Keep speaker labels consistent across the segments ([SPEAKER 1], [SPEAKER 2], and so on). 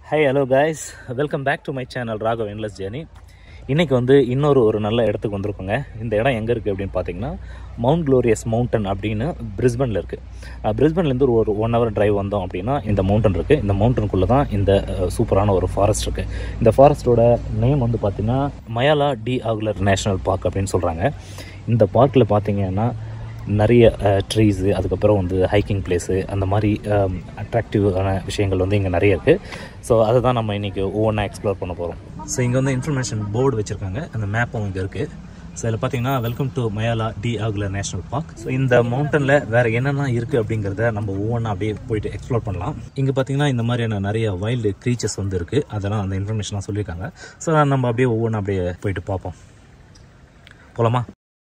[SPEAKER 1] High hello guys welcome back to my channel Raghav endless journey இன்றைக்கி வந்து இன்னொரு ஒரு நல்ல இடத்துக்கு வந்திருக்கோங்க இந்த இடம் எங்கே இருக்குது அப்படின்னு பார்த்தீங்கன்னா மவுண்ட் க்ளோரியஸ் மவுண்டன் அப்படின்னு பிரிஸ்பனில் இருக்குது பிரிஸ்பன்லேருந்து ஒரு ஒன் ஹவர் டிரைவ் வந்தோம் அப்படின்னா இந்த மவுண்டன் இருக்குது இந்த மவுண்டனுக்குள்ளே தான் இந்த அஹ், சூப்பரான ஒரு ஃபாரஸ்ட் இருக்குது இந்த ஃபாரஸ்ட்டோட நேம் வந்து பார்த்திங்கன்னா மயாலா டி ஆகுலர் நேஷ்னல் பார்க் அப்படின்னு சொல்கிறாங்க இந்த பார்க்கில் பார்த்தீங்கன்னா நிறைய ட்ரீஸு அதுக்கப்புறம் வந்து ஹைக்கிங் பிளேஸு அந்த மாதிரி அட்ராக்டிவான விஷயங்கள் வந்து இங்கே நிறைய இருக்குது ஸோ அதை தான் நம்ம இன்றைக்கி ஒவ்வொன்றா எக்ஸ்ப்ளோர் பண்ண போகிறோம் ஸோ இங்கே வந்து இன்ஃபர்மேஷன் போர்டு வச்சுருக்காங்க அந்த மேப்பும் இங்கே இருக்குது ஸோ இதில் பார்த்தீங்கன்னா வெல்கம் டு மயாலா டி ஆகுலர் நேஷனல் பார்க் ஸோ இந்த மவுண்டனில் வேறு என்னென்ன இருக்குது அப்படிங்கிறத நம்ம ஒவ்வொன்றா அப்படியே போயிட்டு எக்ஸ்ப்ளோர் பண்ணலாம் இங்கே பார்த்தீங்கன்னா இந்த மாதிரியான நிறைய வைல்டு க்ரீச்சர்ஸ் வந்து இருக்குது அதெல்லாம் அந்த இன்ஃபர்மேஷன்லாம் சொல்லியிருக்காங்க ஸோ நம்ம அப்படியே ஒவ்வொன்றா அப்படியே போயிட்டு பார்ப்போம் போகலாமா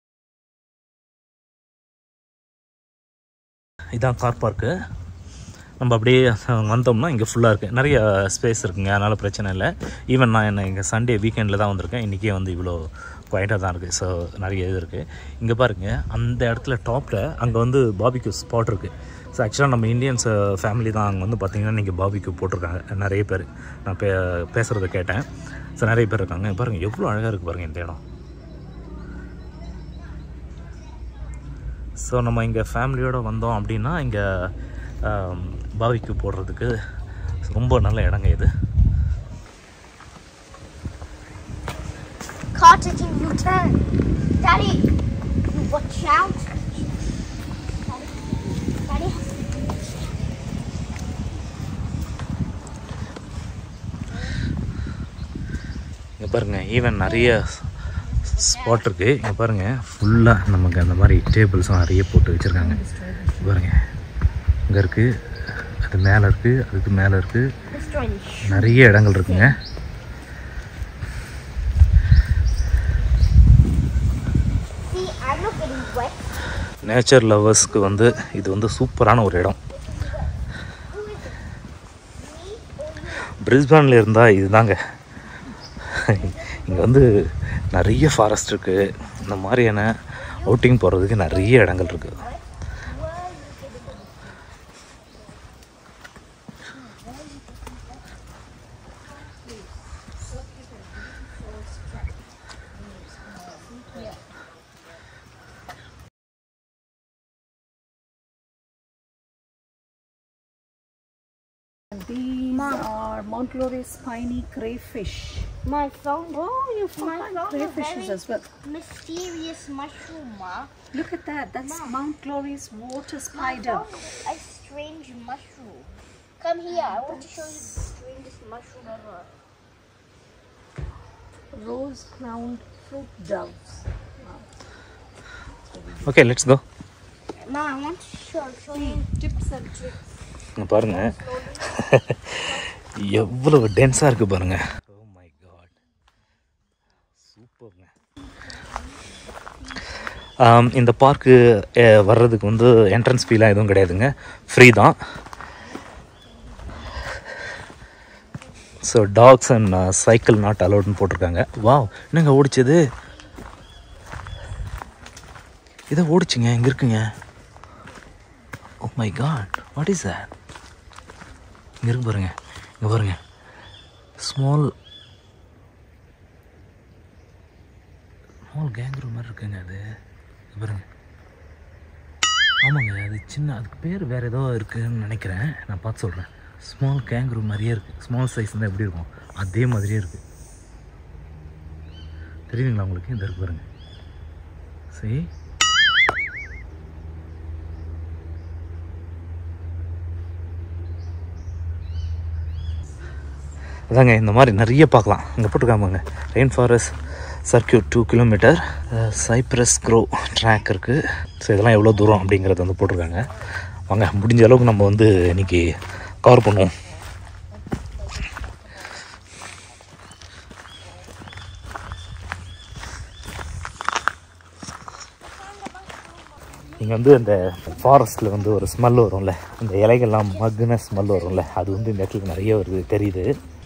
[SPEAKER 1] இதான் கார் பார்க்கு நம்ம அப்படியே வந்தோம்னா இங்கே ஃபுல்லாக இருக்குது நிறைய ஸ்பேஸ் இருக்குங்க அதனால் பிரச்சனை இல்லை ஈவன் நான் என்ன இங்கே சண்டே வீக்கெண்டில் தான் வந்திருக்கேன் இன்றைக்கே வந்து இவ்வளோ குவைட்டாக தான் இருக்குது ஸோ நிறைய இது இருக்குது இங்கே பாருங்கள் அந்த இடத்துல டாப்பில் அங்கே வந்து பாபிக்யூ ஸ்பாட் இருக்குது ஸோ ஆக்சுவலாக நம்ம இந்தியன்ஸ் ஃபேமிலி தான் அங்கே வந்து பார்த்திங்கன்னா இன்றைக்கி பாபிக்யூ போட்டிருக்காங்க நிறைய பேர் நான் பே பேசுகிறத கேட்டேன் ஸோ நிறைய பேர் இருக்காங்க பாருங்கள் எவ்வளோ அழகாக இருக்குது பாருங்கள் இந்த இடம் ஸோ நம்ம இங்கே ஃபேமிலியோடு வந்தோம் அப்படின்னா இங்கே பாவிக்கு போடுறதுக்கு ரொம்ப நல்ல இடங்க இது
[SPEAKER 2] Car taking U-turn. Daddy, you watch out. Daddy, Daddy.
[SPEAKER 1] இங்கே பாருங்கள் ஈவன் நிறைய ஸ்பாட் இருக்குது இங்கே பாருங்கள் ஃபுல்லாக நமக்கு அந்த மாதிரி டேபிள்ஸும் நிறைய போட்டு வச்சுருக்காங்க பாருங்கள் இங்கே இருக்குது அது மேலே இருக்குது அதுக்கு மேலே இருக்குது
[SPEAKER 2] Destroying.
[SPEAKER 1] நிறைய இடங்கள் இருக்குங்க
[SPEAKER 2] See, I'm not getting wet.
[SPEAKER 1] Nature லவ்வர்ஸ்க்கு வந்து இது வந்து சூப்பரான ஒரு இடம் பிரிஸ்பானில் இருந்தால் இதுதாங்க இங்கே வந்து நிறைய ஃபாரஸ்ட் இருக்குது இந்த மாதிரியான அவுட்டிங் போகிறதுக்கு நிறைய இடங்கள் இருக்குது
[SPEAKER 3] These are Mount Glorious spiny crayfish.
[SPEAKER 2] My phone.
[SPEAKER 3] Oh, you
[SPEAKER 2] My
[SPEAKER 3] find
[SPEAKER 2] phone
[SPEAKER 3] crayfishes
[SPEAKER 2] very
[SPEAKER 3] as well.
[SPEAKER 2] Mysterious mushroom, Ma.
[SPEAKER 3] Look at that. That's Mount Glorious water
[SPEAKER 2] My
[SPEAKER 3] spider.
[SPEAKER 2] phone is a strange mushroom. Come here. I want to show you the strangest mushroom ever.
[SPEAKER 3] Rose crowned fruit doves.
[SPEAKER 1] Okay let's go
[SPEAKER 2] Ma, I want to show, show you.
[SPEAKER 3] Tips and tricks.
[SPEAKER 1] இங்கே பாருங்கள் எவ்வளவு டென்ஸாக இருக்குது பாருங்கள் ஓ my God சூப்பர்ங்க இந்த park வர்றதுக்கு வந்து entrance ஃபீலாம் எதுவும் கிடையாதுங்க ஃப்ரீ தான் so dogs and cycle not அலோடுன்னு போட்டிருக்காங்க வாவ் என்னங்க ஓடிச்சது இதை ஓடிச்சுங்க இங்கே இருக்குங்க oh my God what is that இங்கே இருக்கு பாருங்க இங்கே பாருங்க ஸ்மால் ஸ்மால் கேங்க்ரூ மாதிரி இருக்குங்க அது இங்க பாருங்க ஆமாங்க அது சின்ன அதுக்கு பேர் வேறு ஏதோ இருக்குன்னு நினைக்கிறேன் நான் பார்த்து சொல்கிறேன் ஸ்மால் கேங்க்ரூ மாதிரியே இருக்குது ஸ்மால் சைஸ் தான் எப்படி இருக்கும் அதே மாதிரியே இருக்குது தெரியுதுங்களா உங்களுக்கு இந்த இருக்கு பாருங்க சரி அதாங்க இந்த மாதிரி நிறைய பார்க்கலாம் இங்கே போட்டிருக்காமாங்க rain forest circuit two kilometre cypress grove track இருக்குது ஸோ இதெல்லாம் எவ்வளோ தூரம் அப்படிங்கிறத வந்து போட்டிருக்காங்க வாங்க முடிஞ்ச அளவுக்கு நம்ம வந்து இன்னைக்கு கவர் பண்ணுவோம் இங்கே வந்து இந்த ஃபாரஸ்ட்டில் வந்து ஒரு ஸ்மெல் வரும்ல இந்த இலைகள்லாம் மக்குன ஸ்மெல் வரும்ல அது வந்து இந்த இடத்துல நிறைய வருது தெரியுது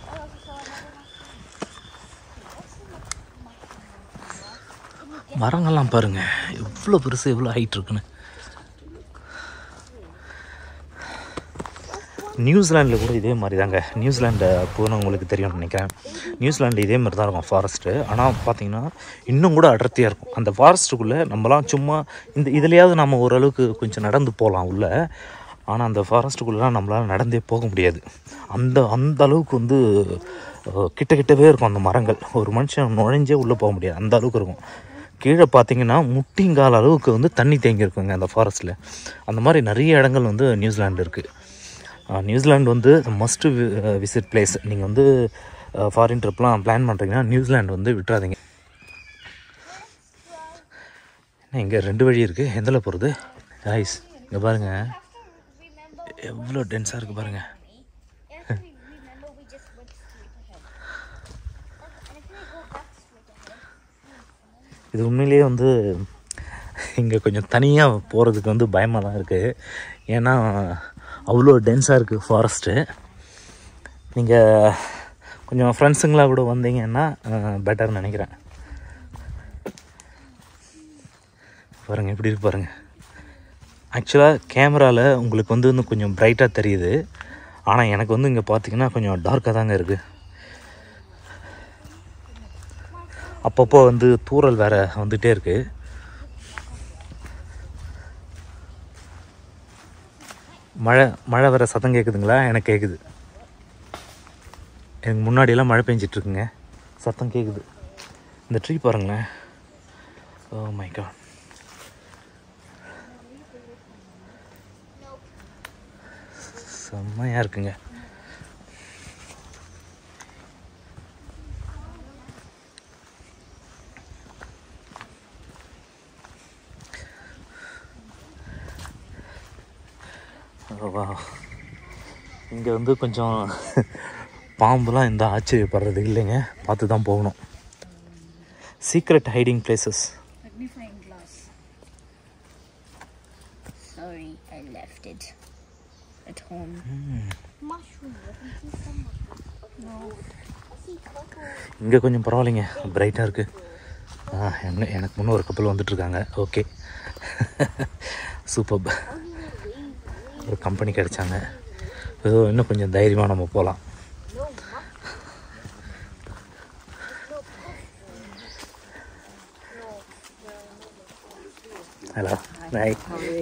[SPEAKER 1] மரங்கள்லாம் பாருங்க எவ்வளோ பெருசு எவ்வளோ ஹைட் இருக்குன்னு நியூசிலாண்டில் கூட இதே மாதிரி தாங்க நியூசிலாண்டை போனவங்களுக்கு தெரியும்னு நினைக்கிறேன் நியூசிலாண்டில் இதே மாதிரி தான் இருக்கும் ஃபாரஸ்ட்டு ஆனால் பார்த்தீங்கன்னா இன்னும் கூட அடர்த்தியாக இருக்கும் அந்த ஃபாரஸ்ட்டுக்குள்ளே நம்மலாம் சும்மா இந்த இதுலையாவது நம்ம ஓரளவுக்கு கொஞ்சம் நடந்து போகலாம் உள்ள ஆனால் அந்த ஃபாரஸ்ட்டுக்குள்ளெலாம் நம்மளால் நடந்தே போக முடியாது அந்த அந்த அளவுக்கு வந்து அஹ், கிட்ட கிட்டவே இருக்கும் அந்த மரங்கள் ஒரு மனுஷன் நுழைஞ்சே உள்ளே போக முடியாது அந்த அளவுக்கு இருக்கும் கீழே பார்த்தீங்கன்னா முட்டிங்கால் அளவுக்கு வந்து தண்ணி தேங்கி இருக்குங்க அந்த ஃபாரஸ்ட்டில் அந்த மாதிரி நிறைய இடங்கள் வந்து நியூசிலாண்டு இருக்குது நியூசிலாந்து வந்து மஸ்ட்டு விசிட் பிளேஸ் நீங்கள் வந்து ஃபாரின் ட்ரிப்லாம் பிளான் பண்ணுறீங்கன்னா நியூசிலாந்து வந்து விட்டுறாதீங்க என்ன இங்கே ரெண்டு வழி இருக்குது எதில் போகிறது ஐஸ் இங்கே பாருங்கள் எவ்வளோ டென்ஸாக இருக்குது பாருங்கள்
[SPEAKER 2] Yes, we remember we just went straight ahead. And if we go back straight ahead,
[SPEAKER 1] இது உண்மையிலேயே வந்து இங்கே கொஞ்சம் தனியாக போகிறதுக்கு வந்து பயமாக தான் இருக்குது ஏன்னா அவ்வளோ டென்ஸாக இருக்குது ஃபாரஸ்ட்டு நீங்கள் கொஞ்சம் ஃப்ரெண்ட்ஸுங்களாக கூட வந்தீங்கன்னா பெட்டர்னு நினைக்கிறேன் பாருங்கள் எப்படி இருக்கு பாருங்கள் ஆக்சுவலாக கேமராவில் உங்களுக்கு வந்து இன்னும் கொஞ்சம் பிரைட்டாக தெரியுது ஆனால் எனக்கு வந்து இங்கே பார்த்தீங்கன்னா கொஞ்சம் டார்க்காக தாங்க இருக்குது அப்பப்போ வந்து தூறல் வேற வந்துட்டே இருக்கு மழை மழை வர சத்தம் கேட்குதுங்களா எனக்கு கேட்குது எனக்கு முன்னாடியெல்லாம் மழை பெஞ்சிட்டு இருக்குங்க சத்தம் கேட்குது இந்த ட்ரீ பாருங்களேன் ஓ மை காட் செம்மையாக இருக்குங்க வா இங்கே வந்து கொஞ்சம் பாம்புலாம் எந்த ஆச்சரியப்படுறது இல்லைங்க பார்த்து தான் போகணும் secret hiding places
[SPEAKER 3] Magnifying glass.
[SPEAKER 2] sorry, I left it at home. Mushroom. I can see some mushrooms. No. I see purple.
[SPEAKER 1] இங்கே கொஞ்சம் பரவாயில்லைங்க பிரைட்டாக இருக்குது ஆ என்ன எனக்கு முன்னே ஒரு கப்பல் வந்துட்டுருக்காங்க ஓகே சூப்பர் ஒரு கம்பெனி கிடைச்சாங்க ஏதோ இன்னும் கொஞ்சம் தைரியமாக நம்ம போகலாம்
[SPEAKER 2] No mushroom.
[SPEAKER 1] ஹலோ பாய்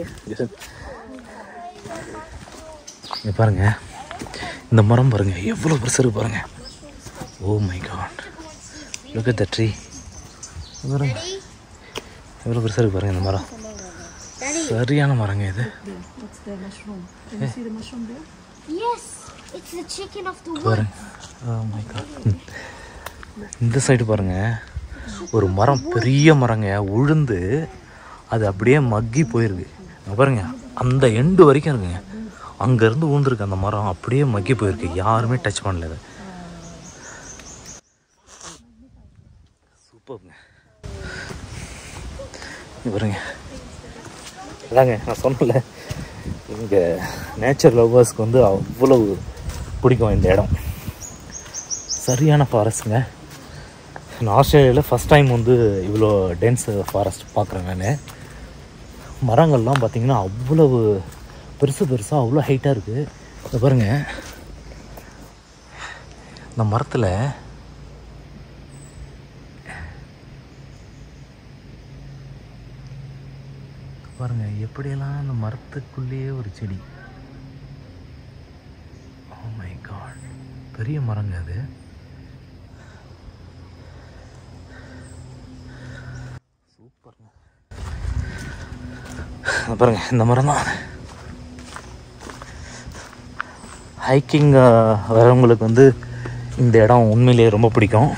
[SPEAKER 1] இங்கே பாருங்க இந்த மரம் பாருங்க எவ்வளோ பெருசு இருக்கு பாருங்க oh my God look at the tree பாருங்க எவ்வளோ பெருசாக இருக்கு பாருங்க இந்த மரம் சரியான மரங்க இது
[SPEAKER 3] What's the mushroom? Can you see the mushroom there?
[SPEAKER 2] Yes, it's the chicken of the wood.
[SPEAKER 1] பாருங்க ஓ மை காட் இந்த சைடு பாருங்க ஒரு மரம் பெரிய மரங்க உழுந்து அது அப்படியே மக்கி போயிருக்கு இங்க பாருங்க அந்த எண்டு வரைக்கும் இருக்குங்க அங்கேருந்து ஊந்துருக்கு அந்த மரம் அப்படியே மக்கி போயிருக்கு யாருமே டச் பண்ணல அதை சூப்பர்ங்க இங்க பாருங்க அதாங்க நான் சொன்னல இங்கே நேச்சர் லவ்வர்ஸ்க்கு வந்து அவ்வளவு பிடிக்கும் இந்த இடம் சரியான ஃபாரஸ்ட்டுங்க நான் ஆஸ்திரேலியாவில் ஃபஸ்ட் டைம் வந்து இவ்வளோ டென்ஸ் ஃபாரஸ்ட் பார்க்குறேன் நான் மரங்கள்லாம் பார்த்தீங்கன்னா அவ்வளவு பெருசு பெருசாக அவ்வளோ ஹைட்டாக இருக்குது இதை பாருங்க இந்த மரத்தில் பாருங்க எப்படியெல்லாம் அந்த மரத்துக்குள்ளேயே ஒரு செடி ஓ மை காட் பெரிய மரங்க அது சூப்பர்ங்க பாருங்க இந்த மரம் தான் ஹைக்கிங் வரவங்களுக்கு வந்து இந்த இடம் உண்மையிலேயே ரொம்ப பிடிக்கும்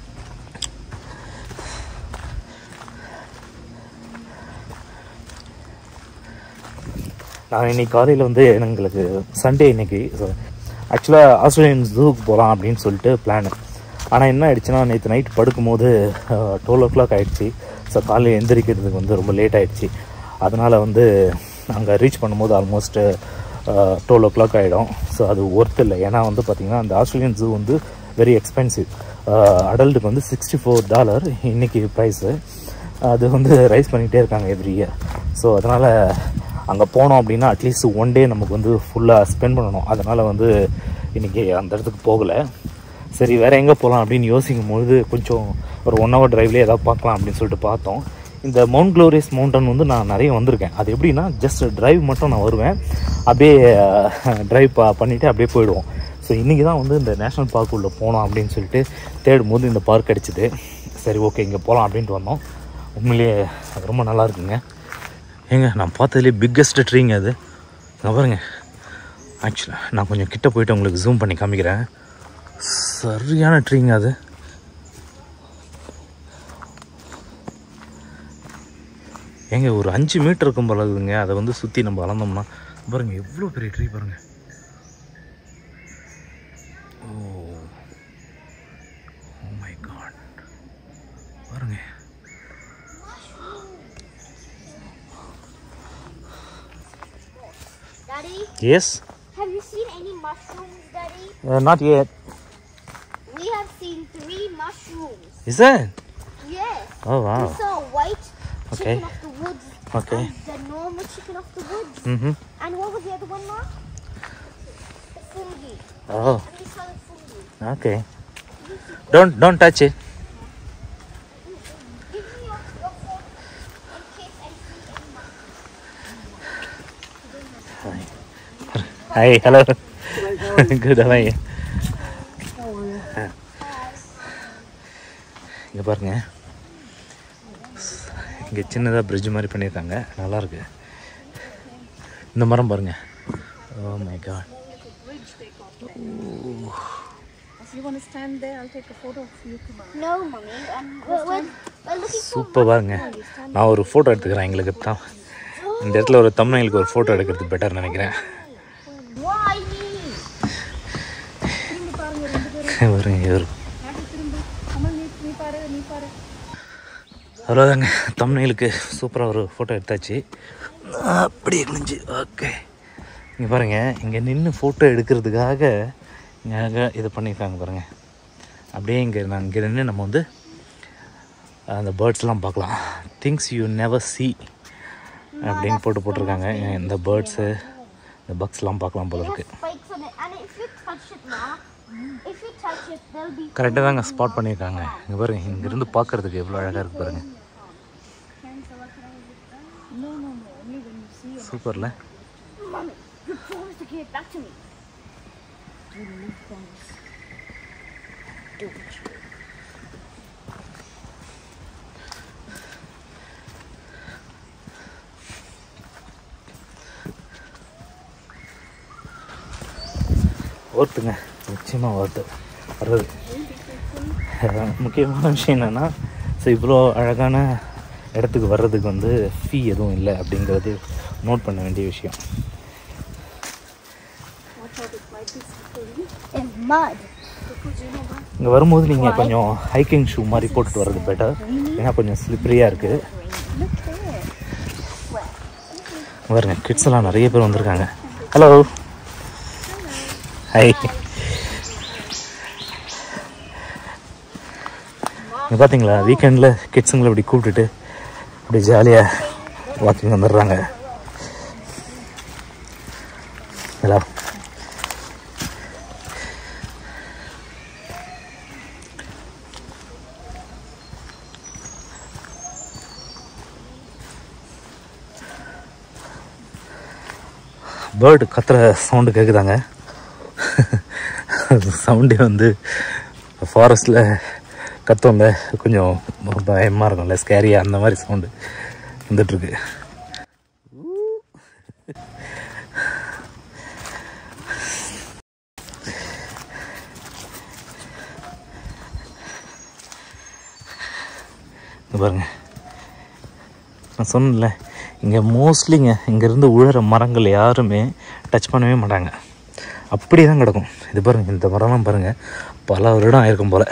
[SPEAKER 1] நான் இன்னைக்கு காலையில் வந்து எங்களுக்கு சண்டே இன்னைக்கு ஆக்சுவலாக ஆஸ்திரேலியன் ஜூக்கு போகலாம் அப்படின்னு சொல்லிட்டு பிளான் ஆனால் என்ன ஆயிடுச்சுன்னா நேற்று நைட் படுக்கும்போது டுவெல் ஓ கிளாக் ஆகிடுச்சு ஸோ காலையில் எந்திரிக்கிறதுக்கு வந்து ரொம்ப லேட் ஆயிடுச்சு அதனால் வந்து அங்கே ரீச் பண்ணும்போது ஆல்மோஸ்ட் டுவெல் ஓ கிளாக் ஆகிடும் ஸோ அது ஒர்த் இல்லை ஏன்னா வந்து பார்த்திங்கன்னா அந்த ஆஸ்திரேலியன் ஜூ வந்து வெரி எக்ஸ்பென்சிவ் அடல்ட்டுக்கு வந்து சிக்ஸ்டி ஃபோர் டாலர் இன்றைக்கி ப்ரைஸு அது வந்து ரைஸ் பண்ணிகிட்டே இருக்காங்க எவ்ரி இயர் ஸோ அதனால் அங்கே போனோம் அப்படின்னா அட்லீஸ்ட் ஒன் டே நமக்கு வந்து ஃபுல்லாக ஸ்பெண்ட் பண்ணணும் அதனால் வந்து இன்றைக்கி அந்த இடத்துக்கு போகலை சரி வேறு எங்கே போகலாம் அப்படின்னு யோசிக்கும் பொழுது கொஞ்சம் ஒரு ஒன் ஹவர் டிரைவ்லேயே ஏதாவது பார்க்கலாம் அப்படின்னு சொல்லிட்டு பார்த்தோம் இந்த மவுண்ட் க்ளோரியஸ் மவுண்டன் வந்து நான் நிறைய வந்திருக்கேன் அது எப்படின்னா ஜஸ்ட் டிரைவ் மட்டும் நான் வருவேன் அப்படியே டிரைவ் ப பண்ணிவிட்டு அப்படியே போயிடுவோம் ஸோ இன்றைக்கி தான் வந்து இந்த நேஷ்னல் பார்க் உள்ள போனோம் அப்படின்னு சொல்லிட்டு தேடும் போது இந்த பார்க் கிடச்சிது சரி ஓகே இங்கே போகலாம் அப்படின்ட்டு வந்தோம் உண்மையிலேயே அது ரொம்ப நல்லா இருக்குங்க ஏங்க நான் பார்த்ததுலேயே பிக்கஸ்ட் ட்ரீங்க அது இங்கே பாருங்க ஆக்சுவலாக நான் கொஞ்சம் கிட்ட போயிட்டு உங்களுக்கு ஜூம் பண்ணி காமிக்கிறேன் சரியான ட்ரீங்க அது ஏங்க ஒரு அஞ்சு மீட்டர் இருக்கும் போல இருக்குதுங்க அதை வந்து சுற்றி நம்ம வளர்ந்தோம்னா பாருங்க எவ்வளோ பெரிய ட்ரீ பாருங்க ஓ ஓ மை காட் பாருங்க
[SPEAKER 2] Daddy,
[SPEAKER 1] yes
[SPEAKER 2] have you seen any mushrooms, Daddy?
[SPEAKER 1] Not yet
[SPEAKER 2] We have seen three mushrooms.
[SPEAKER 1] is it
[SPEAKER 2] Yes.
[SPEAKER 1] oh wow
[SPEAKER 2] We saw a white
[SPEAKER 1] Okay.
[SPEAKER 2] chicken of the woods.
[SPEAKER 1] Okay.
[SPEAKER 2] And the normal chicken of the woods.
[SPEAKER 1] mm-hmm.
[SPEAKER 2] And what was the other one, Ma? The fungi.
[SPEAKER 1] oh
[SPEAKER 2] And we saw the fungi.
[SPEAKER 1] okay don't don't touch it
[SPEAKER 2] Give me your, your phone in case I see any mushrooms.
[SPEAKER 1] hi hello good how are you இங்கே பாருங்க இங்கே சின்னதாக bridge மாதிரி பண்ணியிருக்காங்க நல்லா இருக்கு இந்த மரம் பாருங்க oh my God
[SPEAKER 3] If you want to stand there, I'll take a photo of you. Come on.
[SPEAKER 2] No, Mommy. Um, we're, we're, we're looking for
[SPEAKER 1] super பாருங்க நான் ஒரு ஃபோட்டோ எடுத்துக்கிறேன் எங்களுக்கு தான் இந்த இடத்துல ஒரு தமிழ்நாளுக்கு ஒரு ஃபோட்டோ எடுக்கிறது பெட்டர் நினைக்கிறேன்
[SPEAKER 2] Why me?
[SPEAKER 1] பாருங்க இவர்
[SPEAKER 3] Come on, நீ நீ பாரு நீ பாரு
[SPEAKER 1] அவ்வளோதாங்க தமிழ்நாளுக்கு சூப்பராக ஒரு ஃபோட்டோ எடுத்தாச்சு அப்படியே குளிஞ்சு ஓகே இங்கே பாருங்கள் இங்கே நின்று ஃபோட்டோ எடுக்கிறதுக்காக இங்கே இது பண்ணியிருக்காங்க பாருங்கள் அப்படியே இங்கே நான் இங்கே நின்று நம்ம வந்து அந்த பேர்ட்ஸ்லாம் பார்க்கலாம் திங்ஸ் யூ நெவர் see அப்படின்னு போட்டு போட்டிருக்காங்க இந்த பேர்ட்ஸு இந்த பக்ஸ்லாம் பார்க்கலாம் போல
[SPEAKER 2] It
[SPEAKER 1] இருக்குது
[SPEAKER 2] has spikes on it. And if you touch it, Ma, if you touch it, there'll be
[SPEAKER 1] கரெக்டாக தாங்க ஸ்பாட் பண்ணியிருக்காங்க இங்கே பாருங்க இங்கேருந்து பார்க்குறதுக்கு எவ்வளோ அழகாக இருக்குது பாருங்க சூப்பரில்
[SPEAKER 2] Mommy, you promised to give it back to me.
[SPEAKER 1] ஒர்த்துங்க நிச்சயமாக ஒர்த்து வர்றது அஹ் முக்கியமான விஷயம் என்னென்னா ஸோ இவ்வளோ அழகான இடத்துக்கு வர்றதுக்கு வந்து ஃபீ எதுவும் இல்லை அப்படிங்கிறது நோட் பண்ண வேண்டிய விஷயம்
[SPEAKER 2] In mud.
[SPEAKER 1] இங்கே வரும்போது நீங்கள் கொஞ்சம் ஹைக்கிங் ஷூ மாதிரி போட்டுட்டு வர்றது பெட்டர் ஏன்னா கொஞ்சம் ஸ்லிப்பரியாக இருக்குது பாருங்க கிட்ஸ் எல்லாம் நிறைய பேர் வந்திருக்காங்க ஹலோ ஹை இங்கே பார்த்தீங்களா வீக்கெண்டில் கிட்ஸுங்களை இப்படி கூப்பிட்டுட்டு இப்படி ஜாலியாக வாக்கிங் வந்துடுறாங்க ஹலோ பேர்டு கத்துற சவுண்டு கேட்குதாங்க சவுண்டே வந்து ஃபாரஸ்ட்டில் கத்தோம்ல கொஞ்சம் பயமாக இருக்கும்ல ஸ்கேரியாக அந்த மாதிரி சவுண்டு வந்துட்டுருக்கு இங்க பாருங்க நான் சொன்னேன்ல இங்கே மோஸ்ட்லிங்க இங்கேருந்து உழுற மரங்கள் யாருமே டச் பண்ணவே மாட்டாங்க அப்படியே தான் கிடக்கும் இது பாருங்க இந்த மரம்லாம் பாருங்க பல வருடம் ஆயிருக்கும் போல்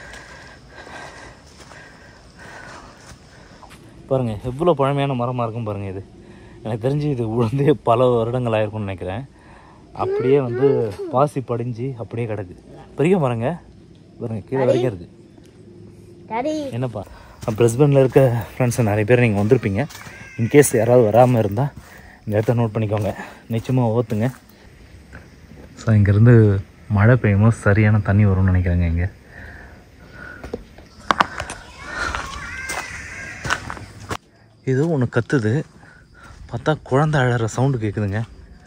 [SPEAKER 1] பாருங்க எவ்வளோ பழமையான மரமாக இருக்கும் பாருங்க இது எனக்கு தெரிஞ்சு இது உழுந்தே பல வருடங்கள் ஆயிருக்கும்னு நினைக்கிறேன் அப்படியே வந்து பாசி படிஞ்சு அப்படியே கிடக்கு பெரிய மரங்க பாருங்க கீழே வரைக்கும் இருக்குது
[SPEAKER 2] Daddy.
[SPEAKER 1] என்னப்பா பிரிஸ்பனில் இருக்க ஃப்ரெண்ட்ஸ் நிறைய பேர் நீங்கள் வந்திருப்பீங்க இன்கேஸ் யாராவது வராமல் இருந்தால் இந்த இடத்த நோட் பண்ணிக்கோங்க நிச்சயமாக ஓத்துங்க ஸோ இங்கேருந்து மழை பெய்யும்போது சரியான தண்ணி வரும்னு நினைக்கிறேங்க இங்கே ஏதோ ஒன்று கத்துது பார்த்தா குழந்தை அழற சவுண்டு கேட்குதுங்க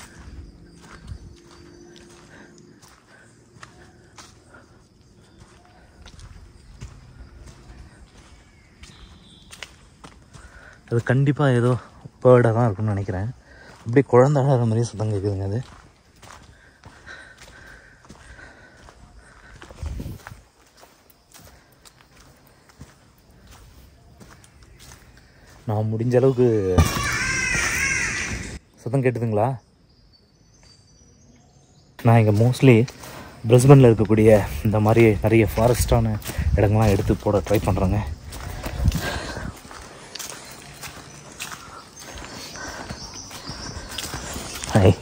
[SPEAKER 1] அது கண்டிப்பாக ஏதோ பேர்டாக தான் இருக்கும்னு நினைக்கிறேன் அப்படியே குழந்தை அழற மாதிரியே சத்தம் கேட்குதுங்க அது நான் முடிஞ்ச அளவுக்கு சத்தம் கேட்டுதுங்களா நான் இங்கே மோஸ்ட்லி பிரிஸ்பனில் இருக்கக்கூடிய இந்த மாதிரி நிறைய ஃபாரஸ்டான இடங்கள்லாம் எடுத்து போட ட்ரை பண்ணுறேங்க ஹாய்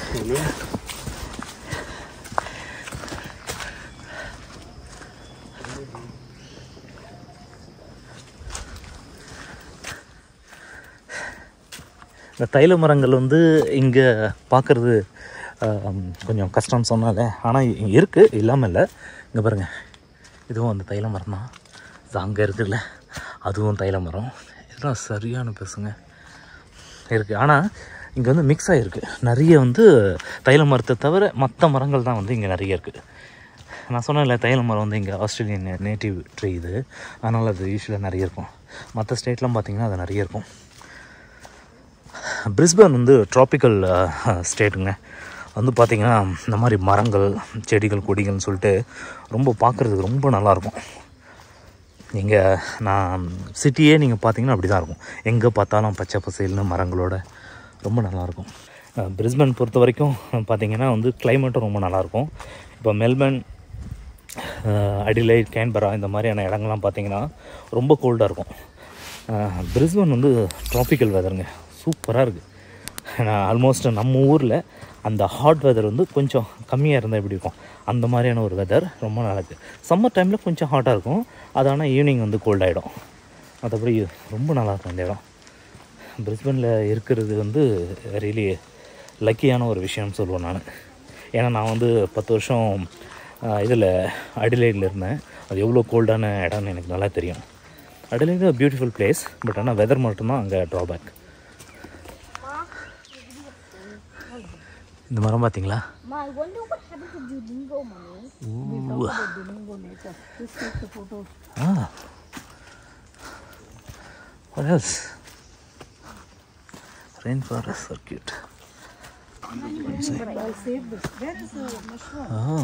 [SPEAKER 1] இந்த தைல மரங்கள் வந்து இங்கே பார்க்குறது கொஞ்சம் கஷ்டம்னு சொன்னாலே ஆனால் இருக்குது இல்லாமல் இல்லை இங்கே பாருங்கள் இதுவும் அந்த தைல மரம் தான் இது அங்கே இருக்குல்ல அதுவும் தைல மரம் இதெல்லாம் சரியான பெருசுங்க இருக்குது ஆனால் இங்கே வந்து மிக்ஸ் ஆகிருக்கு நிறைய வந்து தைல மரத்தை தவிர மற்ற மரங்கள் தான் வந்து இங்கே நிறைய இருக்குது நான் சொன்னேன்ல தைல மரம் வந்து இங்கே ஆஸ்திரேலியன் நேட்டிவ் ட்ரீ இது அதனால் அது யூஸ்வலாக நிறைய இருக்கும் மற்ற ஸ்டேட்லாம் பார்த்திங்கன்னா அது நிறைய இருக்கும் பிரிஸ்பன் வந்து ட்ராபிக்கல் ஸ்டேட்டுங்க வந்து பார்த்திங்கன்னா இந்த மாதிரி மரங்கள் செடிகள் கொடிகள்னு சொல்லிட்டு ரொம்ப பார்க்குறதுக்கு ரொம்ப நல்லாயிருக்கும் இங்கே நான் சிட்டியே நீங்கள் பார்த்தீங்கன்னா அப்படி தான் இருக்கும் எங்கே பார்த்தாலும் பச்சை பசேல்னு மரங்களோட ரொம்ப நல்லாயிருக்கும் பிரிஸ்பன் பொறுத்த வரைக்கும் பார்த்தீங்கன்னா வந்து கிளைமேட்டும் ரொம்ப நல்லாயிருக்கும் இப்போ மெல்பர்ன் அடிலைட் கேன்பரா இந்த மாதிரியான இடங்கள்லாம் பார்த்தீங்கன்னா ரொம்ப கோல்டாக இருக்கும் பிரிஸ்பன் வந்து ட்ராபிக்கல் வெதருங்க சூப்பராக இருக்குது நான் ஆல்மோஸ்ட் நம்ம ஊரில் அந்த ஹாட் வெதர் வந்து கொஞ்சம் கம்மியாக இருந்தால் எப்படி இருக்கும் அந்த மாதிரியான ஒரு வெதர் ரொம்ப நல்லா இருக்குது சம்மர் டைமில் கொஞ்சம் ஹாட்டாக இருக்கும் அது ஆனால் ஈவினிங் வந்து கோல்ட் ஆகிடும் மற்றபடி ரொம்ப நல்லாயிருக்கும் இந்த இடம் பிரிஸ்பனில் இருக்கிறது வந்து ரியலி லக்கியான ஒரு விஷயம்னு சொல்லுவேன் நான் ஏன்னா நான் வந்து பத்து வருஷம் இதில் அடிலைடில் இருந்தேன் அது எவ்வளோ கோல்டான இடம்னு எனக்கு நல்லா தெரியும் அடிலைடு பியூட்டிஃபுல் பிளேஸ் பட் ஆனால் வெதர் மட்டும்தான் அங்கே ட்ராபேக் இந்த மரம் பார்த்தீங்களா
[SPEAKER 2] Ma, I wonder what happened to Duolingo, mommy.
[SPEAKER 3] Domingo nature. Just take the photos.
[SPEAKER 1] Ah. What else? Rainforest circuit.
[SPEAKER 3] But I'll save this. Where is the mushroom?
[SPEAKER 1] Oh.